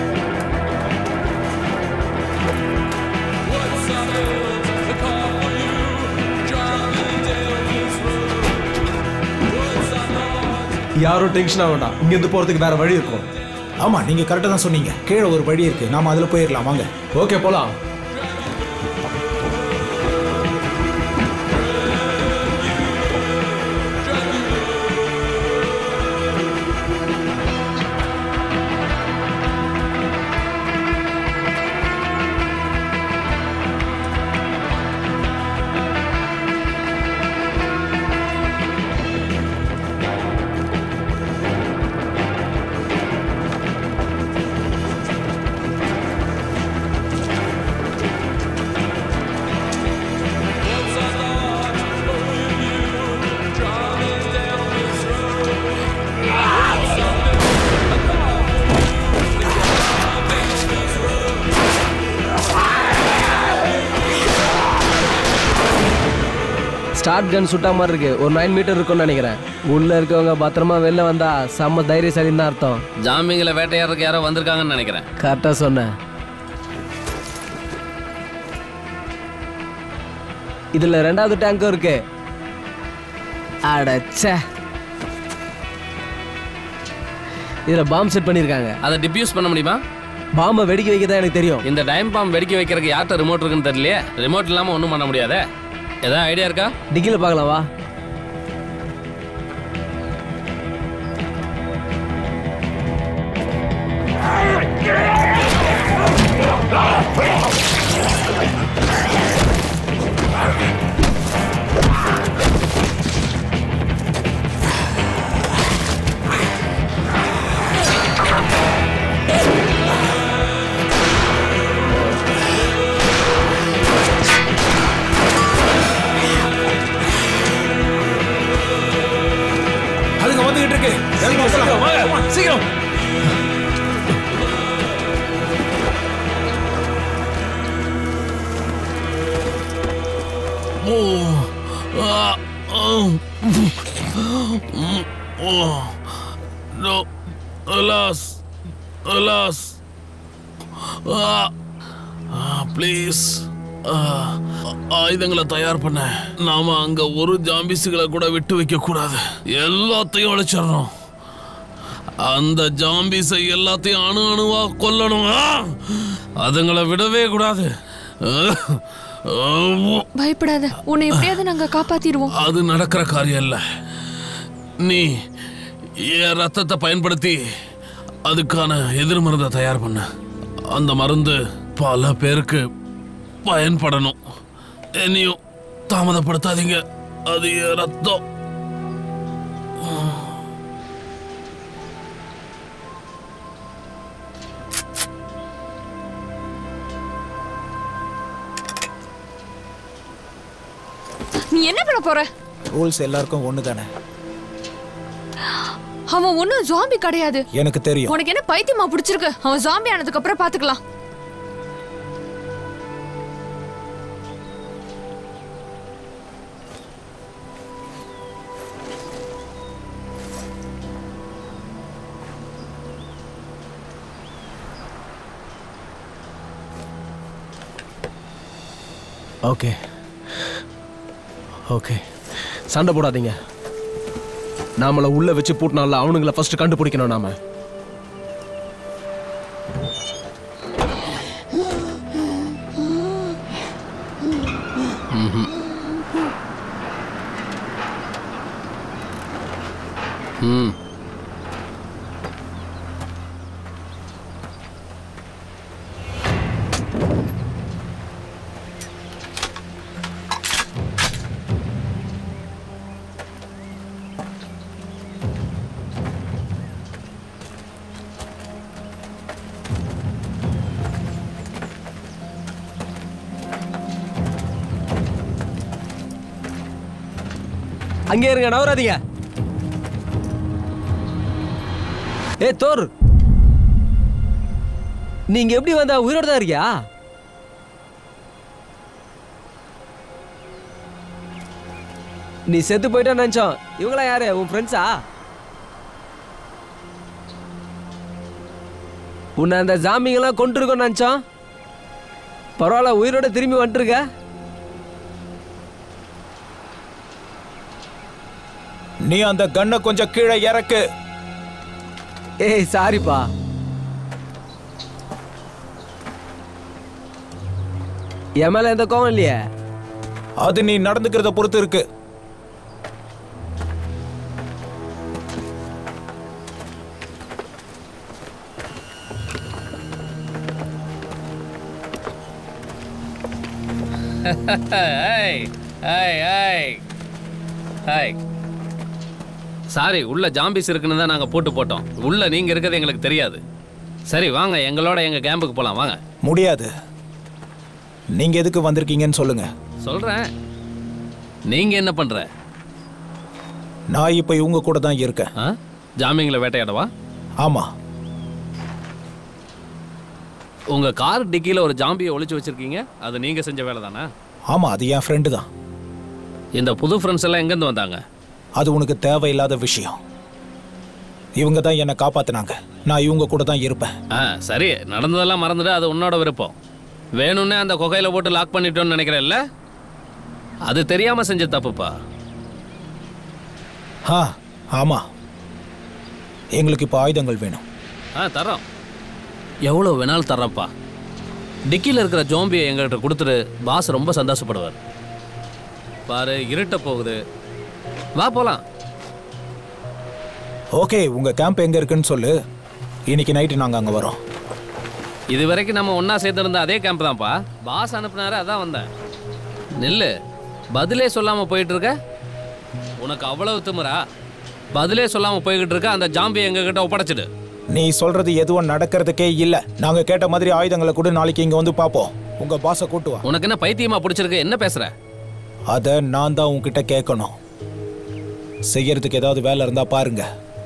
யாரும் டென்ஷன் ஆக வேண்டாம் இங்க இருந்து போறதுக்கு வேற வழி இருக்கும் ஆமா நீங்க கரெக்டாக தான் சொன்னீங்க கீழே ஒரு வழி இருக்கு நாம அதுல போயிடலாம் வாங்க ஓகே போலாம் ஷார்ட் கன் சுட்டா மாதிரி இருக்கு ஒரு நைன் மீட்டர் இருக்கும்னு நினைக்கிறேன் உள்ள இருக்கவங்க பத்திரமா வெளில வந்தா செம்ம தைரியசாலின்னு தான் அர்த்தம் ஜாம்பிங்களை வேட்டையாடுறதுக்கு யாரோ வந்திருக்காங்கன்னு நினைக்கிறேன் கரெக்டா சொன்னேன் இதுல ரெண்டாவது டேங்கும் இருக்கு அடச்சே இதுல பாம் செட் பண்ணிருக்காங்க அதை டிப்யூஸ் பண்ண முடியுமா பாம்பை வெடிக்க வைக்க தான் எனக்கு தெரியும் இந்த டைம் பாம் வெடிக்க வைக்கிறதுக்கு யார்கிட்ட ரிமோட் இருக்குன்னு தெரியலையே ரிமோட் இல்லாமல் ஒன்றும் பண்ண முடியாதே ஏதாவது ஐடியா இருக்கா டிக்கில பார்க்கலாம் வா அதுங்க வந்துகிட்டு இருக்கு சீக்கிரம், சீக்கிரம், வாங்க, சீக்கிரம் No, alas, alas. ப்ளீஸ் ஆயுதங்களை தயார் பண்ண நாம அங்க ஒரு ஜாம்பிஸுகளை கூட விட்டு வைக்க கூடாது எல்லாத்தையும் அழைச்சிடணும் அந்த ஜாம்பிஸை எல்லாத்தையும் அணு அணுவா கொல்லணும் ஆ! அதுங்களை விடவே கூடாது பயப்படாத உன்னை எப்படியாவது நாங்க காப்பாத்திடுவோம் அது நடக்கிற காரியம் இல்ல நீ என் ரத்தத்தை பயன்படுத்தி அதுக்கான எதிர் மருந்தை தயார் பண்ண அந்த மருந்து பல பேருக்கு பயன்படணும் என்னையும் தாமதப்படுத்தாதீங்க அது என் ரத்தம் நீ என்ன பண்ண போற ரூல்ஸ் எல்லாருக்கும் ஒன்று தானே அவன் ஒன்னும் ஜாம்பி கிடையாது எனக்கு தெரியும் உனக்கு என்ன பைத்தியமா பிடிச்சிருக்கு அவன் ஜாம்பி ஆனதுக்கு அப்புறம் பாத்துக்கலாம் ஓகே ஓகே சண்டை போடாதீங்க நாமளை உள்ள வச்சு பூட்டினால அவனுங்களை ஃபர்ஸ்ட் கண்டுபிடிக்கணும் நாம ம் அங்கே இருங்க நவராதீங்க ஏ தோர் நீங்க எப்படி வந்தா உயிரோட தான் இருக்கியா நீ செத்து போயிட்டா நினைச்சோம் இவங்களா யாரு உன் ஃப்ரெண்ட்ஸா உன்னை அந்த ஜாமிங்கெல்லாம் கொண்டு இருக்கோம் நினைச்சோம் பரவாயில்ல உயிரோட திரும்பி வந்துருக்க நீ அந்த கண்ணை கொஞ்சம் கீழே இறக்கு ஏய் சாரிப்பா என் மேல எந்த கோவம் இல்லையே அது நீ நடந்துக்கிறத பொறுத்து இருக்கு ஏய் ஏய் ஏய் ஏய் சாரி உள்ள ஜாம்பிஸ் இருக்குன்னு தான் நாங்கள் போட்டு போட்டோம் உள்ள நீங்கள் இருக்கிறது எங்களுக்கு தெரியாது சரி வாங்க எங்களோட எங்கள் கேம்புக்கு போகலாம் வாங்க முடியாது நீங்க எதுக்கு வந்திருக்கீங்கன்னு சொல்லுங்க சொல்கிறேன் நீங்கள் என்ன பண்ணுற நான் இப்போ இவங்க கூட தான் இருக்கேன் ஆ ஜாமிங்களை வேட்டையாடவா ஆமா உங்கள் கார் டிக்கியில் ஒரு ஜாம்பியை ஒளிச்சு வச்சிருக்கீங்க அது நீங்கள் செஞ்ச வேலை தானே ஆமா அது என் ஃப்ரெண்டு தான் இந்த புது ஃப்ரெண்ட்ஸ் எல்லாம் எங்கேருந்து வந்தாங்க அது உனக்கு தேவையில்லாத விஷயம் இவங்க தான் என்னை காப்பாத்துனாங்க நான் இவங்க கூட தான் இருப்பேன் ஆ சரி நடந்ததெல்லாம் மறந்துட்டு அது உன்னோட விருப்பம் வேணும்னே அந்த குகையில் போட்டு லாக் பண்ணிட்டோன்னு நினைக்கிறேன்ல அது தெரியாம செஞ்ச தப்புப்பா ஆ ஆமா எங்களுக்கு இப்போ ஆயுதங்கள் வேணும் ஆ தரோம் எவ்வளோ வேணாலும் தர்றேன்ப்பா டிக்கியில் இருக்கிற ஜோம்பியை எங்கள்கிட்ட கொடுத்துட்டு பாஸ் ரொம்ப சந்தோஷப்படுவார் பாரு இருட்ட போகுது வா போலாம் ஓகே உங்க கேம்ப் எங்க இருக்குன்னு சொல்லு இன்னைக்கு நைட்டு நாங்க அங்க வரோம் இது வரைக்கும் நம்ம ஒன்றா சேர்ந்துருந்த அதே கேம்ப் தான்ப்பா பாஸ் அனுப்புனாரு அதான் வந்தேன் நெல்லு பதிலே சொல்லாமல் போயிட்டு இருக்க உனக்கு அவ்வளவு திமிரா பதிலே சொல்லாமல் போய்கிட்டு இருக்க அந்த ஜாம்பியை எங்ககிட்ட ஒப்படைச்சிடு நீ சொல்றது எதுவும் நடக்கிறதுக்கே இல்ல நாங்க கேட்ட மாதிரி ஆயுதங்களை கூட நாளைக்கு இங்க வந்து பாப்போம் உங்க பாஸை கூட்டு வா உனக்கு என்ன பைத்தியமா பிடிச்சிருக்கு என்ன பேசுற அத நான் தான் உன்கிட்ட கேட்கணும் செய்யறதுக்கு ஏதாவது வேலை இருந்தா பாருங்க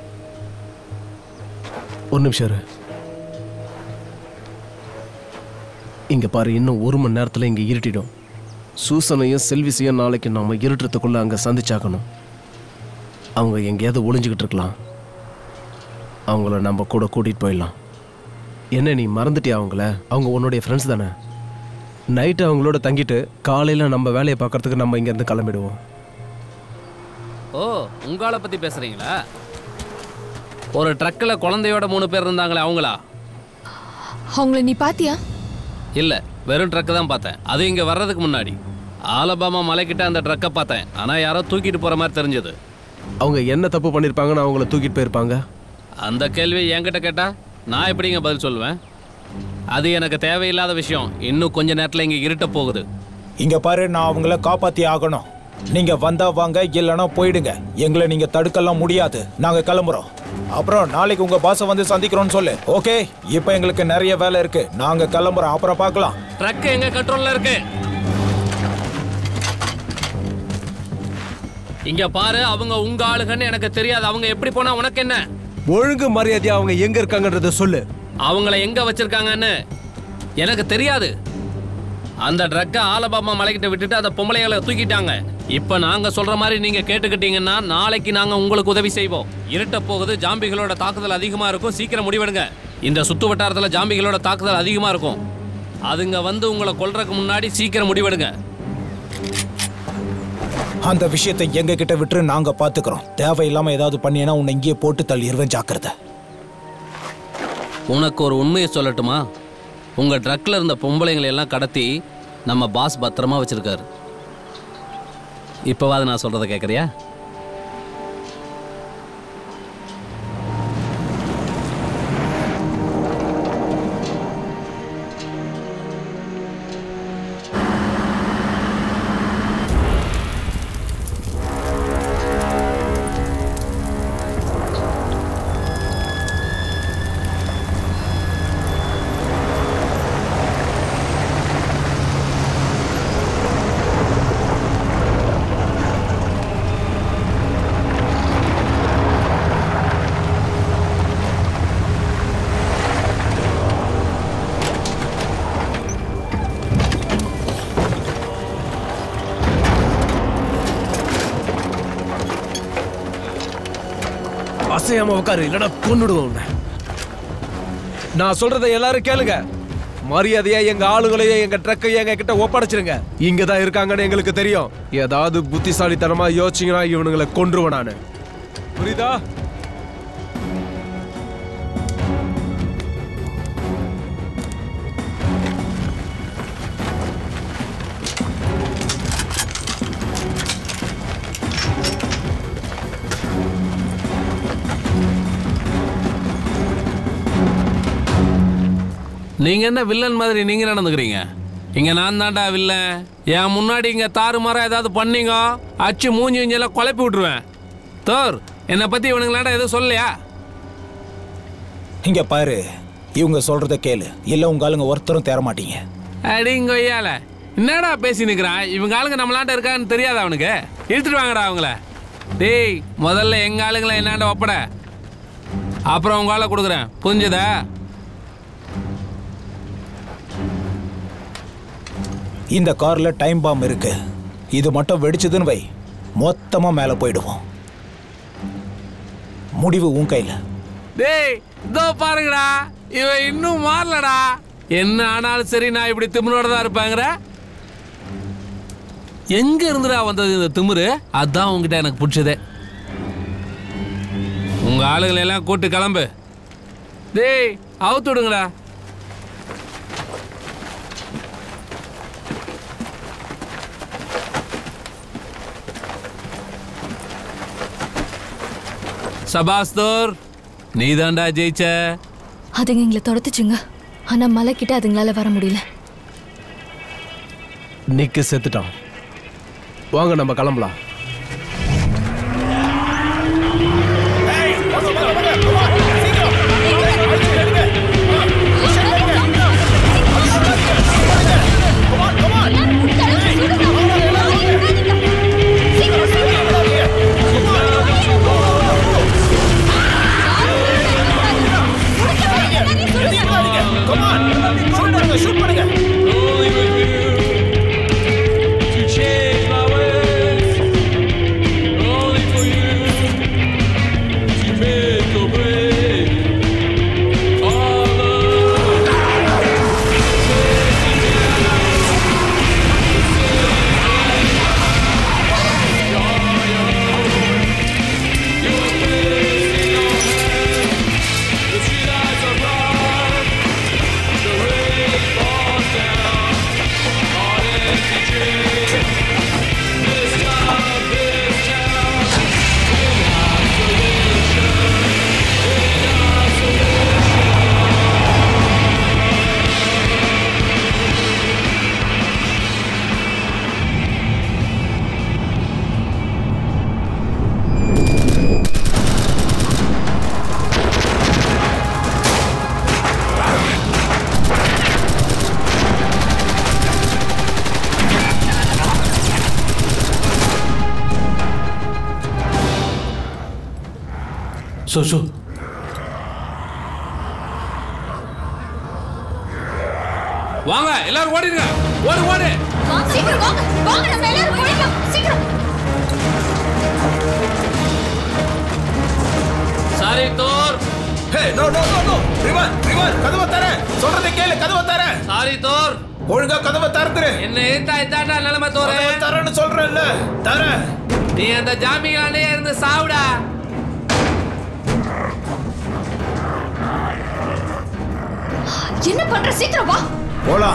ஒரு நிமிஷம் இரு இங்க பாரு இன்னும் ஒரு மணி நேரத்துல இங்க இருட்டிடும் சூசனையும் செல்விசையும் நாளைக்கு நாம இருட்டுறதுக்குள்ள அங்க சந்திச்சாக்கணும் அவங்க எங்கேயாவது ஒளிஞ்சுக்கிட்டு இருக்கலாம் அவங்கள நம்ம கூட கூட்டிட்டு போயிடலாம் என்ன நீ மறந்துட்டியா அவங்கள அவங்க உன்னுடைய ஃப்ரெண்ட்ஸ் தானே நைட்டு அவங்களோட தங்கிட்டு காலையில நம்ம வேலையை பார்க்கறதுக்கு நம்ம இங்கேருந்து கிளம்பிடுவோம் ஓ உங்களை பற்றி பேசுகிறீங்களா ஒரு ட்ரக்கில் குழந்தையோட மூணு பேர் இருந்தாங்களே அவங்களா அவங்கள நீ பாத்தியா இல்லை வெறும் ட்ரக்கு தான் பார்த்தேன் அது இங்கே வர்றதுக்கு முன்னாடி ஆலபாமா மலைக்கிட்ட அந்த ட்ரக்கை பார்த்தேன் ஆனால் யாரோ தூக்கிட்டு போகிற மாதிரி தெரிஞ்சது அவங்க என்ன தப்பு பண்ணியிருப்பாங்கன்னு அவங்கள தூக்கிட்டு போயிருப்பாங்க அந்த கேள்வி என்கிட்ட கேட்டா நான் எப்படிங்க பதில் சொல்லுவேன் அது எனக்கு தேவையில்லாத விஷயம் இன்னும் கொஞ்ச நேரத்தில் இங்கே இருட்ட போகுது இங்க பாரு நான் அவங்கள காப்பாத்தி ஆகணும் நீங்க வந்தா வாங்க இல்லைன்னா போயிடுங்க எங்களை நீங்க தடுக்கலாம் முடியாது நாங்க கிளம்புறோம் அப்புறம் நாளைக்கு உங்க பாஸை வந்து சந்திக்கிறோம்னு சொல்லு ஓகே இப்போ எங்களுக்கு நிறைய வேலை இருக்கு நாங்க கிளம்புறோம் அப்புறம் பார்க்கலாம் ட்ரக் எங்க கண்ட்ரோல்ல இருக்கு இங்க பாரு அவங்க உங்க ஆளுங்கன்னு எனக்கு தெரியாது அவங்க எப்படி போனா உனக்கு என்ன ஒழுங்கு மரியாதையா அவங்க எங்க இருக்காங்கன்றத சொல்லு அவங்கள எங்க வச்சிருக்காங்கன்னு எனக்கு தெரியாது அந்த ட்ரக்கை ஆலபாமா மலைக்கிட்ட விட்டுட்டு அந்த பொம்பளைகளை தூக்கிட்டாங்க இப்ப நாங்க சொல்ற மாதிரி நீங்க கேட்டுக்கிட்டீங்கன்னா நாளைக்கு நாங்க உங்களுக்கு உதவி செய்வோம் இருட்ட போகுது ஜாம்பிகளோட தாக்குதல் அதிகமா இருக்கும் சீக்கிரம் முடிவெடுங்க இந்த சுத்து வட்டாரத்துல ஜாம்பிகளோட தாக்குதல் அதிகமா இருக்கும் அதுங்க வந்து உங்களை கொல்றதுக்கு முன்னாடி சீக்கிரம் முடிவெடுங்க அந்த விஷயத்தை எங்க கிட்ட விட்டு நாங்க பாத்துக்கிறோம் தேவையில்லாம ஏதாவது பண்ணினா உன்னை இங்கேயே போட்டு தள்ளிடுவேன் ஜாக்கிரதை உனக்கு ஒரு உண்மையை சொல்லட்டுமா உங்க ட்ரக்ல இருந்த பொம்பளைங்களை எல்லாம் கடத்தி நம்ம பாஸ் பத்திரமா வச்சிருக்காரு இப்போவாது நான் சொல்றதை கேட்குறியா அசையாம உட்காரு இல்லைன்னா கொன்னுடுவோம் உன்னை நான் சொல்றதை எல்லாரும் கேளுங்க மரியாதையா எங்க ஆளுங்களையும் எங்க ட்ரக்கையும் எங்க கிட்ட ஒப்படைச்சிருங்க இங்க தான் இருக்காங்கன்னு எங்களுக்கு தெரியும் ஏதாவது புத்திசாலித்தனமா யோசிச்சீங்கன்னா இவனுங்களை கொன்றுவேன் நானு புரியுதா நீங்க என்ன வில்லன் மாதிரி நீங்க நடந்துக்கிறீங்க இங்க நான் தான்டா வில்லன் என் முன்னாடி இங்க தாறுமாறா ஏதாவது பண்ணீங்க அச்சு மூஞ்சி இஞ்செல்லாம் குழப்பி விட்டுருவேன் தோர் என்னை பத்தி இவனுங்களாண்டா எதுவும் சொல்லலையா இங்க பாரு இவங்க சொல்றத கேளு இல்ல உங்க ஆளுங்க ஒருத்தரும் தேர மாட்டீங்க அடிங்க ஐயால என்னடா பேசி நிற்கிறான் இவங்க ஆளுங்க நம்மளாண்ட இருக்கான்னு தெரியாது அவனுக்கு இழுத்துட்டு வாங்கடா அவங்கள டேய் முதல்ல எங்க ஆளுங்களை என்னாண்ட ஒப்பட அப்புறம் உங்க ஆளை கொடுக்குறேன் புரிஞ்சுதா இந்த கார்ல டைம் பாம் இருக்கு இது மட்டும் வெடிச்சதுன்னு வை மொத்தமா மேலே போயிடுவோம் முடிவு உன் கையில் டேய் இதோ பாருங்கடா இவன் இன்னும் மாறலடா என்ன ஆனாலும் சரி நான் இப்படி திமிரோட தான் இருப்பாங்கிற எங்க இருந்துடா வந்தது இந்த திமிரு அதான் உங்ககிட்ட எனக்கு பிடிச்சதே உங்க ஆளுகளை எல்லாம் கூட்டு கிளம்பு டேய் அவுத்து விடுங்கடா சபாஸ்தோர் நீதான்டா ஜெயிச்ச அதுங்க எங்களை துரத்துச்சுங்க ஆனா மலை கிட்ட அதுங்களால வர முடியல நிக்கு செத்துட்டான் வாங்க நம்ம கிளம்பலாம் சோ சோ வாங்க எல்லாரும் ஓடிடுங்க ஓடு ஓடு சீக்கிரம் வாங்க வாங்க நம்ம எல்லாரும் போயிடலாம் சீக்கிரம் sorry Thor hey no no no no river river கதவை தர சொல்றதை கேளு கதவை தர சாரி தோர் ஒழுங்கா கதவை திறந்துரு என்ன ஏத்தா இதாண்டா நிலைமை தோற கதவை தரேன்னு சொல்றேன்ல தர நீ அந்த ஜாமியாலே இருந்து சாவுடா என்ன பண்ற சீக்கிரம் வா போலாம்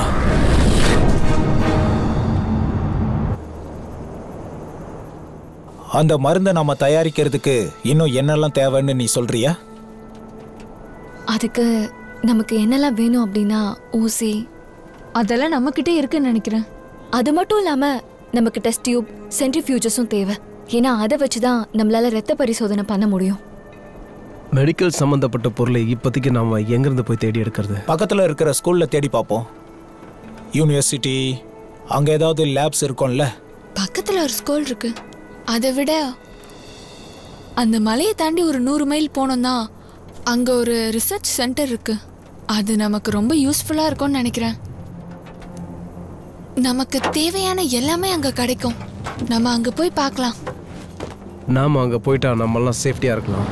அந்த மருந்தை நாம தயாரிக்கிறதுக்கு இன்னும் என்னெல்லாம் தேவைன்னு நீ சொல்றியா அதுக்கு நமக்கு என்னெல்லாம் வேணும் அப்படின்னா ஊசி அதெல்லாம் நம்மக்கிட்டே இருக்குன்னு நினைக்கிறேன் அது மட்டும் இல்லாம நமக்கு டெஸ்ட் டியூப் சென்ட்ரிஃபியூஜஸும் தேவை ஏன்னா அதை வச்சு தான் நம்மளால ரத்த பரிசோதனை பண்ண முடியும் மெடிக்கல் சம்பந்தப்பட்ட பொருளை இப்போதைக்கு நாம எங்கிருந்து போய் தேடி எடுக்கிறது பக்கத்துல இருக்கிற ஸ்கூல்ல தேடி பார்ப்போம் யூனிவர்சிட்டி அங்க ஏதாவது லேப்ஸ் இருக்கும்ல பக்கத்துல ஒரு ஸ்கூல் இருக்கு அதை விட அந்த மலையை தாண்டி ஒரு நூறு மைல் போனோம்னா அங்க ஒரு ரிசர்ச் சென்டர் இருக்கு அது நமக்கு ரொம்ப யூஸ்ஃபுல்லா இருக்கும்னு நினைக்கிறேன் நமக்கு தேவையான எல்லாமே அங்க கிடைக்கும் நம்ம அங்க போய் பார்க்கலாம் நாம அங்க போயிட்டா நம்மெல்லாம் சேஃப்டியா இருக்கலாம்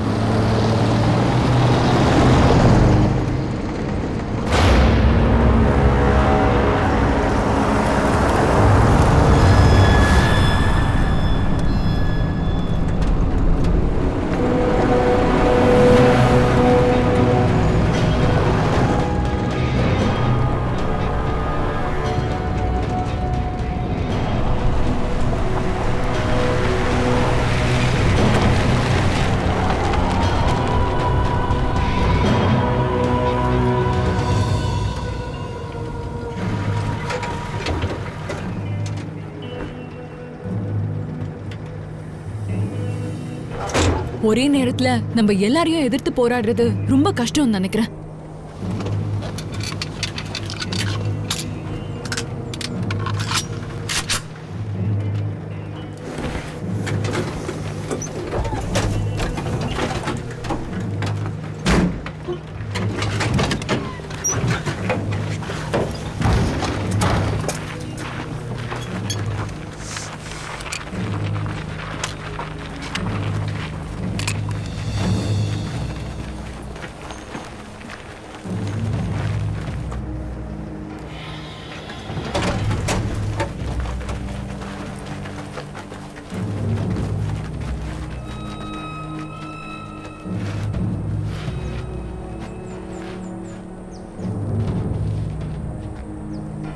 ஒரே நேரத்துல நம்ம எல்லாரையும் எதிர்த்து போராடுறது ரொம்ப கஷ்டம்னு நினைக்கிறேன்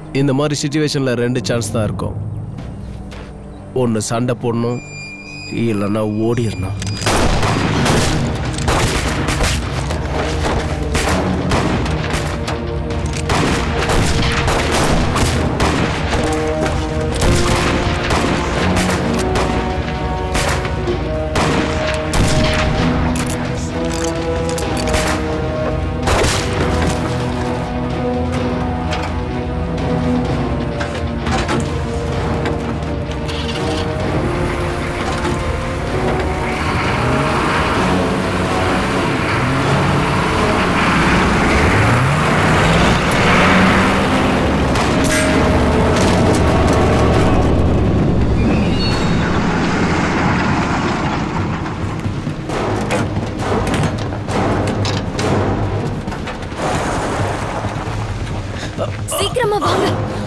இந்த மாதிரி சுச்சுவேஷனில் ரெண்டு சான்ஸ் தான் இருக்கும் ஒன்று சண்டை போடணும் இல்லைன்னா ஓடிடணும் சீக்கிரமா வாங்க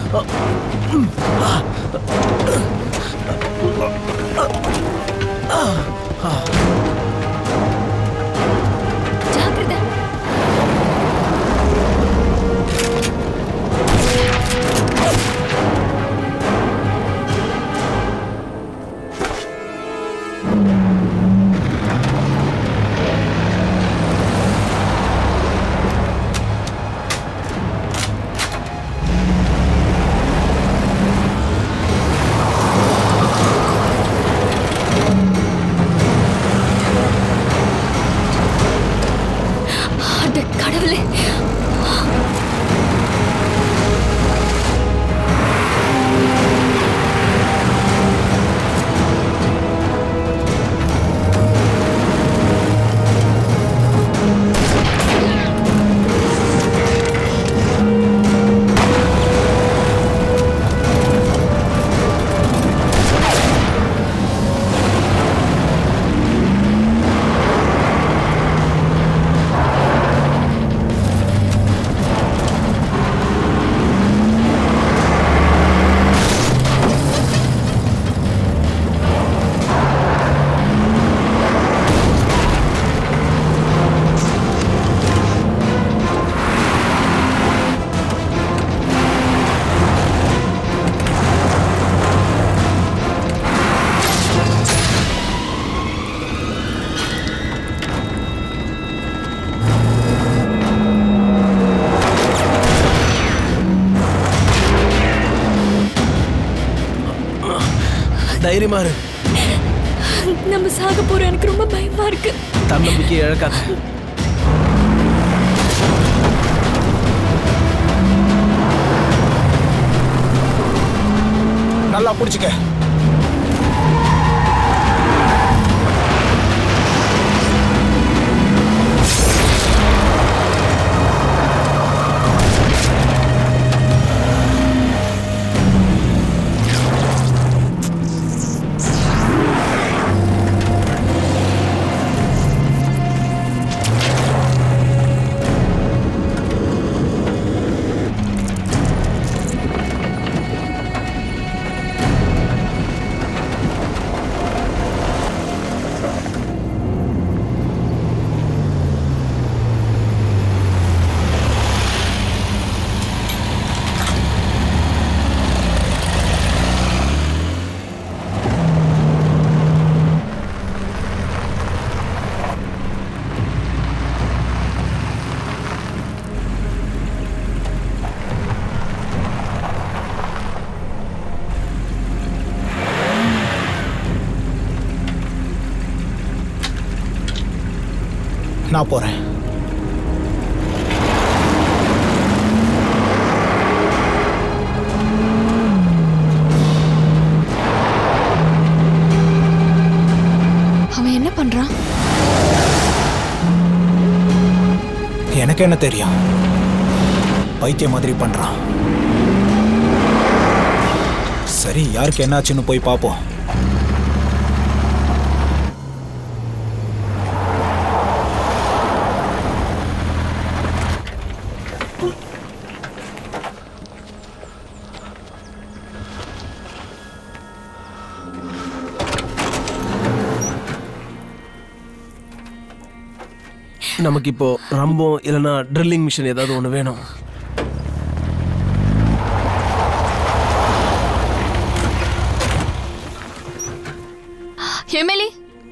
ஜாக்கிரதை அட கடவுளே தைரியமா இரு நம்ம சாக போறோம் எனக்கு ரொம்ப பயமா இருக்கு தன்னம்பிக்கை இழக்காத நல்லா பிடிச்சிக்க நான் போறேன் அவன் என்ன பண்றான் எனக்கு என்ன தெரியும் பைத்திய மாதிரி பண்றான் சரி யாருக்கு என்னாச்சுன்னு போய் பார்ப்போம் நமக்கு இப்போ ரம்பம் இல்லைன்னா ட்ரில்லிங் மிஷின் ஏதாவது ஒன்று வேணும் எமிலி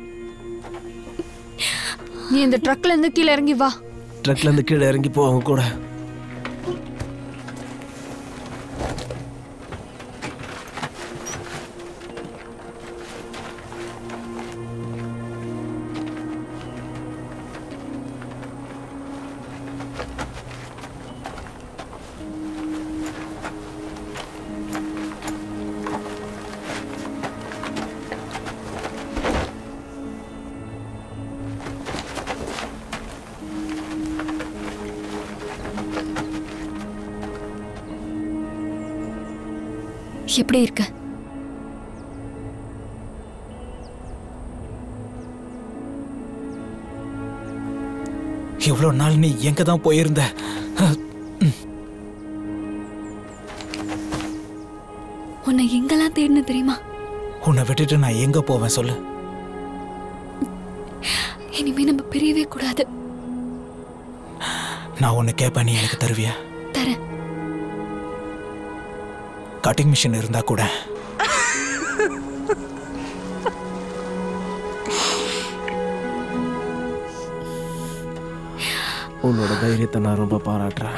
நீ இந்த ட்ரக்ல இருந்து கீழே இறங்கி வா ட்ரக்ல இருந்து கீழே இறங்கி போ அவங்க கூட எப்படி இருக்க இவ்வளோ நாள் நீ எங்க தான் போயிருந்த உன்னை எங்கெல்லாம் தேடின தெரியுமா உன்னை விட்டுட்டு நான் எங்க போவேன் சொல்லு இனிமே நம்ம பிரியவே கூடாது நான் ஒன்று கேட்பேன் நீ எனக்கு தருவியா தரேன் கட்டிங் மிஷின் இருந்தா கூட உன்னோட தைரியத்தை நான் ரொம்ப பாராட்டுறேன்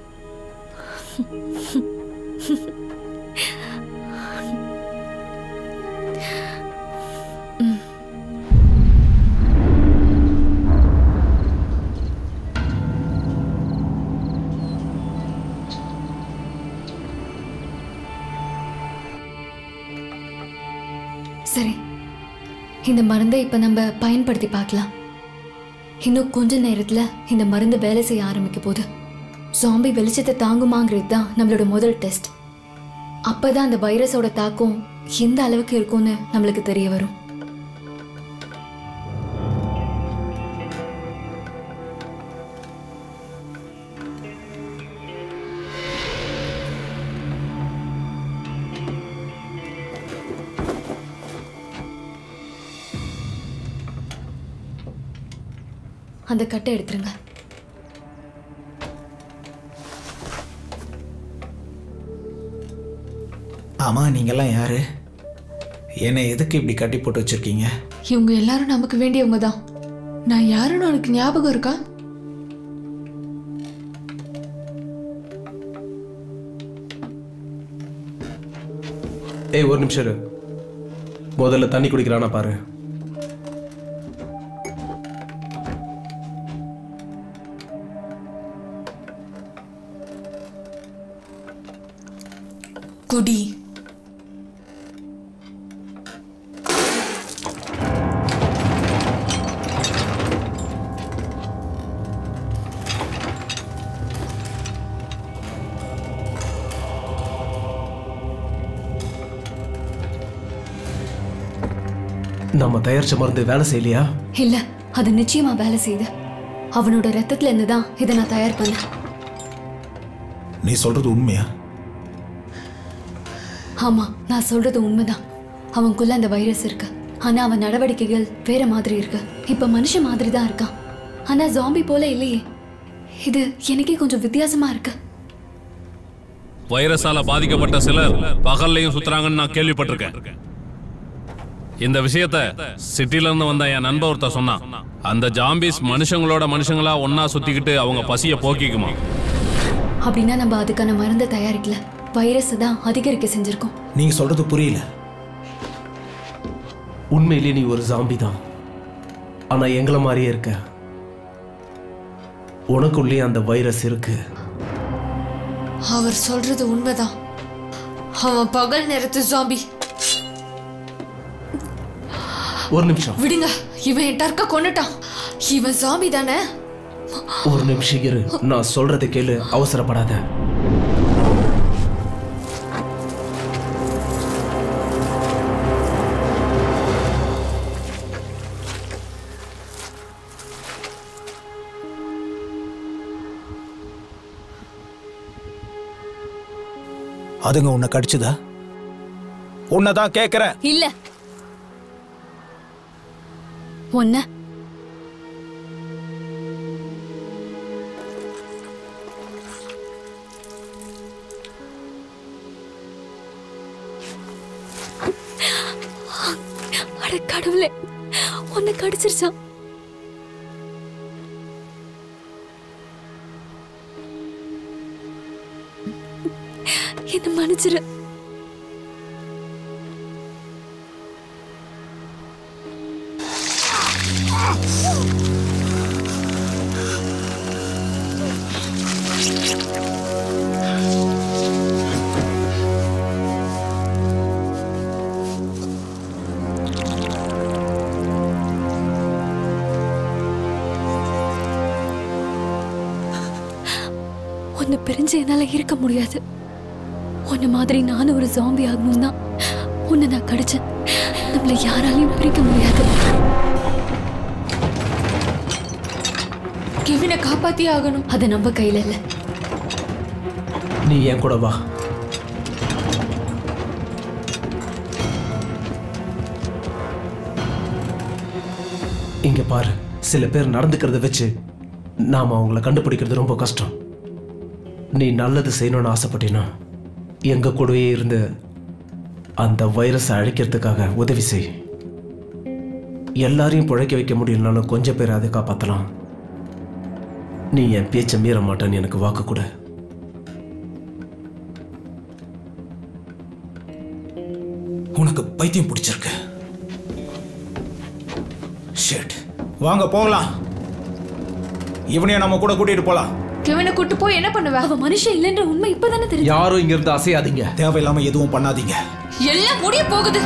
சரி இந்த மருந்தை இப்ப நம்ம பயன்படுத்தி பார்க்கலாம் இன்னும் கொஞ்ச நேரத்துல இந்த மருந்து வேலை செய்ய ஆரம்பிக்க போகுது ஜாம்பி வெளிச்சத்தை தாங்குமாங்கிறது தான் நம்மளோட முதல் டெஸ்ட் அப்பதான் அந்த வைரஸோட தாக்கம் எந்த அளவுக்கு இருக்கும்னு நம்மளுக்கு தெரிய வரும் அந்த கட்டை எடுத்துருங்க ஆமா நீங்கெல்லாம் யாரு என்னை எதுக்கு இப்படி கட்டி போட்டு வச்சிருக்கீங்க இவங்க எல்லாரும் நமக்கு வேண்டியவங்க தான் நான் யாருன்னு உனக்கு ஞாபகம் இருக்கா ஏய் ஒரு நிமிஷம் இரு முதல்ல தண்ணி குடிக்கிறானா பாரு குடி நம்ம தயாரிச்ச மருந்து வேலை செய்யலையா இல்ல அது நிச்சயமா வேலை செய்யுது அவனோட ரத்தத்துல இருந்து தான் இதை நான் தயார் பண்ணேன் நீ சொல்றது உண்மையா ஆமா நான் சொல்றது உண்மைதான் அவனுக்குள்ள அந்த வைரஸ் இருக்கு ஆனா அவன் நடவடிக்கைகள் வேற மாதிரி இருக்கு இப்ப மனுஷன் மாதிரி தான் இருக்கான் ஆனா ஜாம்பி போல இல்லையே இது எனக்கே கொஞ்சம் வித்தியாசமா இருக்கு வைரஸால பாதிக்கப்பட்ட சிலர் பகல்லையும் சுத்துறாங்கன்னு நான் கேள்விப்பட்டிருக்கேன் இந்த விஷயத்த சிட்டில இருந்து வந்த என் நண்பர் ஒருத்தர் சொன்னான் அந்த ஜாம்பிஸ் மனுஷங்களோட மனுஷங்களா ஒண்ணா சுத்திக்கிட்டு அவங்க பசிய போக்கிக்குமா அப்படின்னா நம்ம அதுக்கான மருந்தை தயாரிக்கல வைரஸ் தான் அதிகரிக்க செஞ்சிருக்கோம் நீங்க சொல்றது புரியல உண்மையிலேயே நீ ஒரு ஜாம்பி தான் ஆனா எங்களை மாதிரியே இருக்க உனக்குள்ளே அந்த வைரஸ் இருக்கு அவர் சொல்றது உண்மைதான் அவன் பகல் நேரத்து ஜாம்பி ஒரு நிமிஷம் விடுங்க இவன் என் டர்க்க கொண்டுட்டான் இவன் ஜாம்பி தானே ஒரு நிமிஷம் இரு நான் சொல்றதை கேளு அவசரப்படாத அதுங்க உன்னை கடிச்சுதா உன்னை தான் கேட்குறேன் இல்ல ஒன்ன அட கடவுளே உன்னை கடிச்சிருச்சான் என்ன மன்னிச்சிரு உன்னை பிரிஞ்சு என்னால இருக்க முடியாது உன்னை மாதிரி நானும் ஒரு ஜாம்பி ஆகணும் தான் உன்னை நான் கடிச்சேன் நம்மள யாராலையும் பிரிக்க முடியாது கெவினை காப்பாத்தியே ஆகணும் அது நம்ம கையில இல்ல நீ என் கூட வா இங்க பாரு சில பேர் நடந்துக்கிறத வச்சு நாம அவங்கள கண்டுபிடிக்கிறது ரொம்ப கஷ்டம் நீ நல்லது செய்யணும்னு ஆசைப்பட்டினா எங்க கூடவே இருந்து அந்த வைரஸை அழிக்கிறதுக்காக உதவி செய் எல்லாரையும் பிழைக்க வைக்க முடியலனாலும் கொஞ்சம் பேர் அதை காப்பாற்றலாம் நீ என் பேச்சை மீற மாட்டேன்னு எனக்கு வாக்கு கொடு உனக்கு பைத்தியம் பிடிச்சிருக்கு ஷிட் வாங்க போகலாம் இவனையும் நம்ம கூட கூட்டிட்டு போலாம் கெவினை கூட்டு போய் என்ன பண்ணுவ அவ மனுஷன் இல்லைன்ற உண்மை இப்பதானே தெரியும் யாரும் இங்கிருந்து அசையாதீங்க தேவையில்லாம எதுவும் பண்ணாதீங்க எல்லாம் முடிய போகுது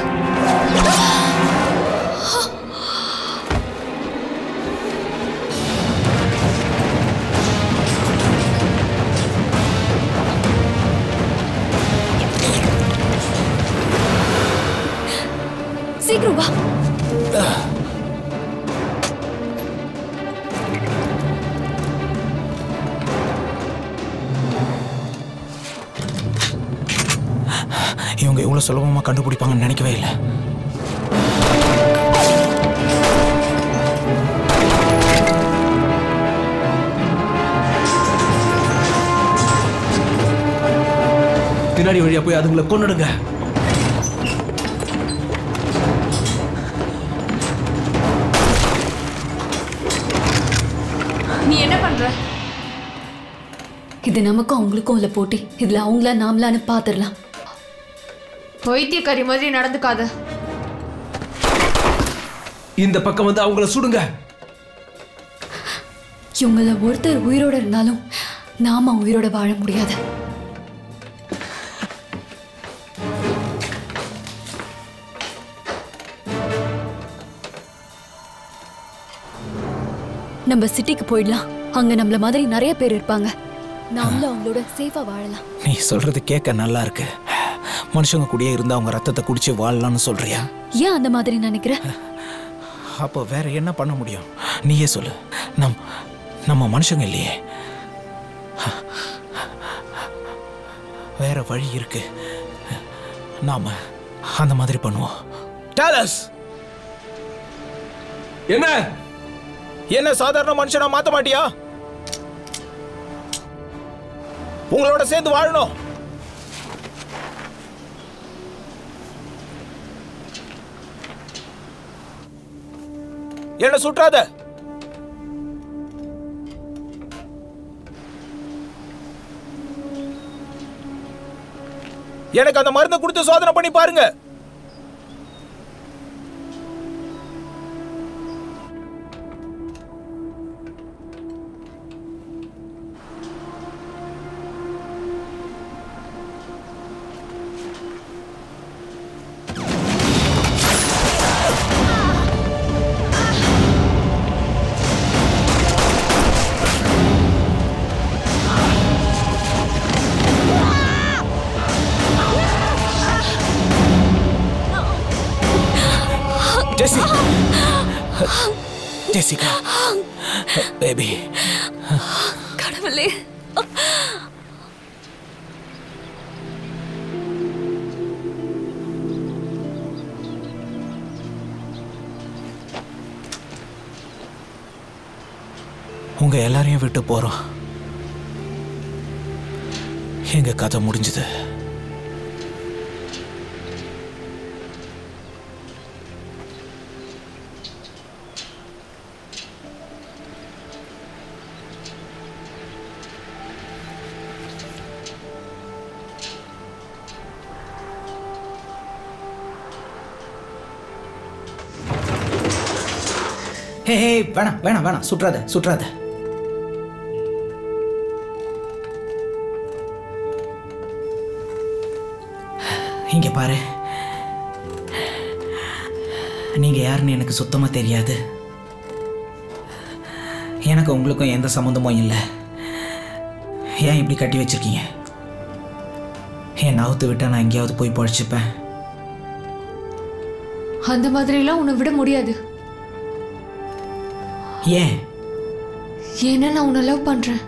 சீக்கிரம் வா இவங்க இவ்வளவு சுலபமா கண்டுபிடிப்பாங்கன்னு நினைக்கவே இல்லை பின்னாடி வழியா போய் அதுங்களை கொன்னுடுங்க நீ என்ன பண்ற இது நமக்கும் அவங்களுக்கும் உள்ள போட்டி இதுல அவங்களா நாமளான்னு பாத்துடலாம் பைத்தியக்காரி மாதிரி நடந்துக்காத இந்த பக்கம் வந்து அவங்கள சுடுங்க இவங்கள ஒருத்தர் உயிரோட இருந்தாலும் நாம உயிரோட வாழ முடியாது நம்ம சிட்டிக்கு போயிடலாம் அங்க நம்மள மாதிரி நிறைய பேர் இருப்பாங்க நாமளும் அவங்களோட சேஃபா வாழலாம் நீ சொல்றது கேட்க நல்லா இருக்கு மனுஷங்க கூடயே இருந்தா அவங்க ரத்தத்தை குடிச்சு வாழலாம்னு சொல்றியா ஏன் அந்த மாதிரி நினைக்கிற அப்போ வேற என்ன பண்ண முடியும் நீயே சொல்லு நம் நம்ம மனுஷங்க இல்லையே வேற வழி இருக்கு நாம அந்த மாதிரி பண்ணுவோம் டாலஸ் என்ன என்ன சாதாரண மனுஷனா மாத்த மாட்டியா உங்களோட சேர்ந்து வாழணும் என்ன சுற்றாத எனக்கு அந்த மருந்தை கொடுத்து சோதனை பண்ணி பாருங்க ஜெசி ஜெசிகா பேபி கடவுளே உங்க எல்லாரையும் விட்டு போறோம் எங்க கதை முடிஞ்சது ஹே ஹே வேணாம் வேணாம் வேணாம் சுற்றாத சுற்றாத இங்க பாரு நீங்க யாருன்னு எனக்கு சுத்தமா தெரியாது எனக்கு உங்களுக்கும் எந்த சம்மந்தமும் இல்லை ஏன் இப்படி கட்டி வச்சிருக்கீங்க என் நவுத்து விட்டா நான் எங்கேயாவது போய் பழிச்சுப்பேன் அந்த மாதிரிலாம் உன்னை விட முடியாது ஏன் ஏன்னா நான் உன்னை லவ் பண்றேன்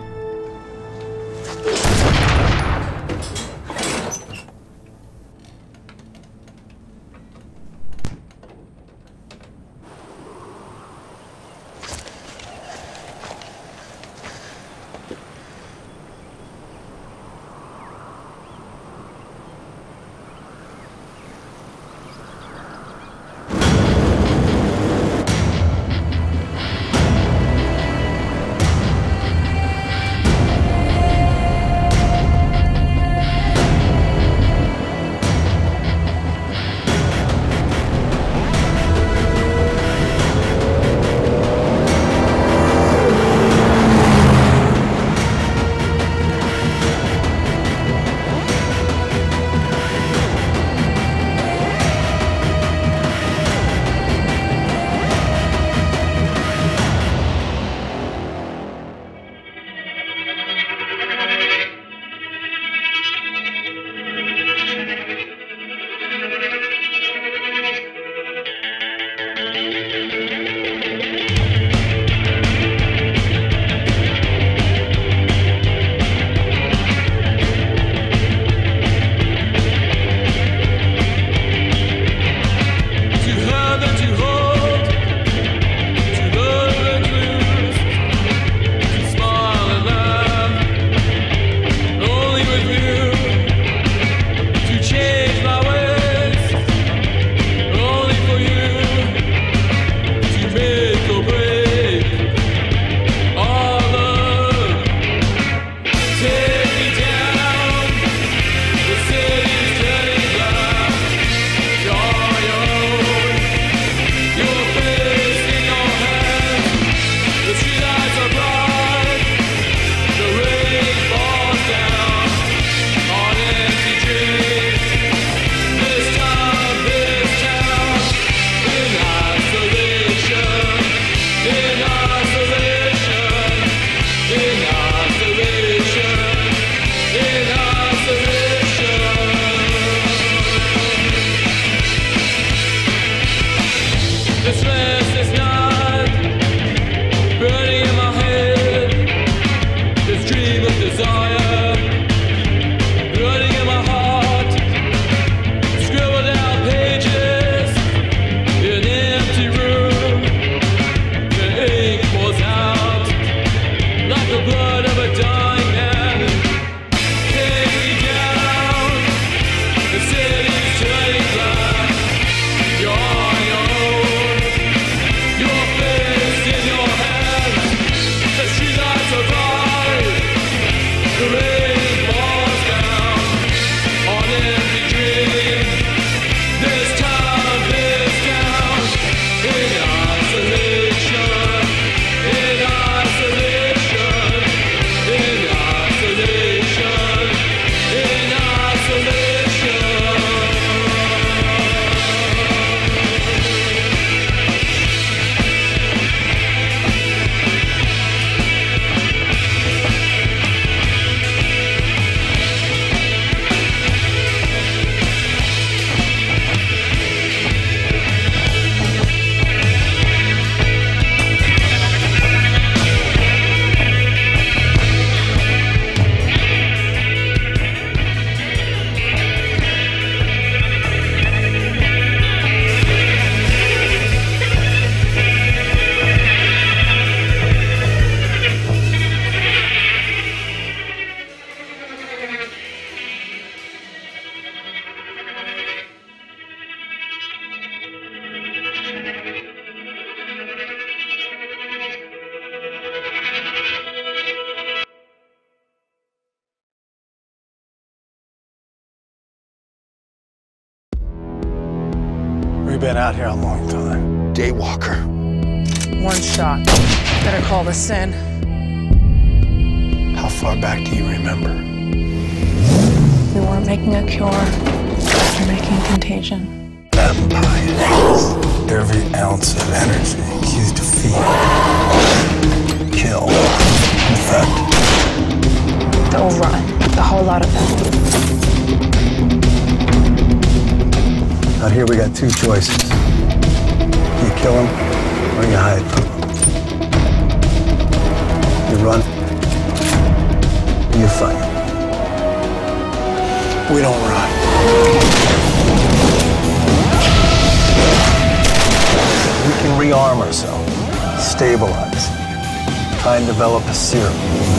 We've been out here a long time. Daywalker. One shot. Better call this in. How far back do you remember? We weren't making a cure. We're making contagion. Vampires. Every ounce of energy used to feed, kill, infect. They'll run. A whole lot of them. Out here, we got two choices. You kill them, or you hide from them. You run, or you fight. We don't run. We can rearm ourselves, stabilize, try and develop a serum.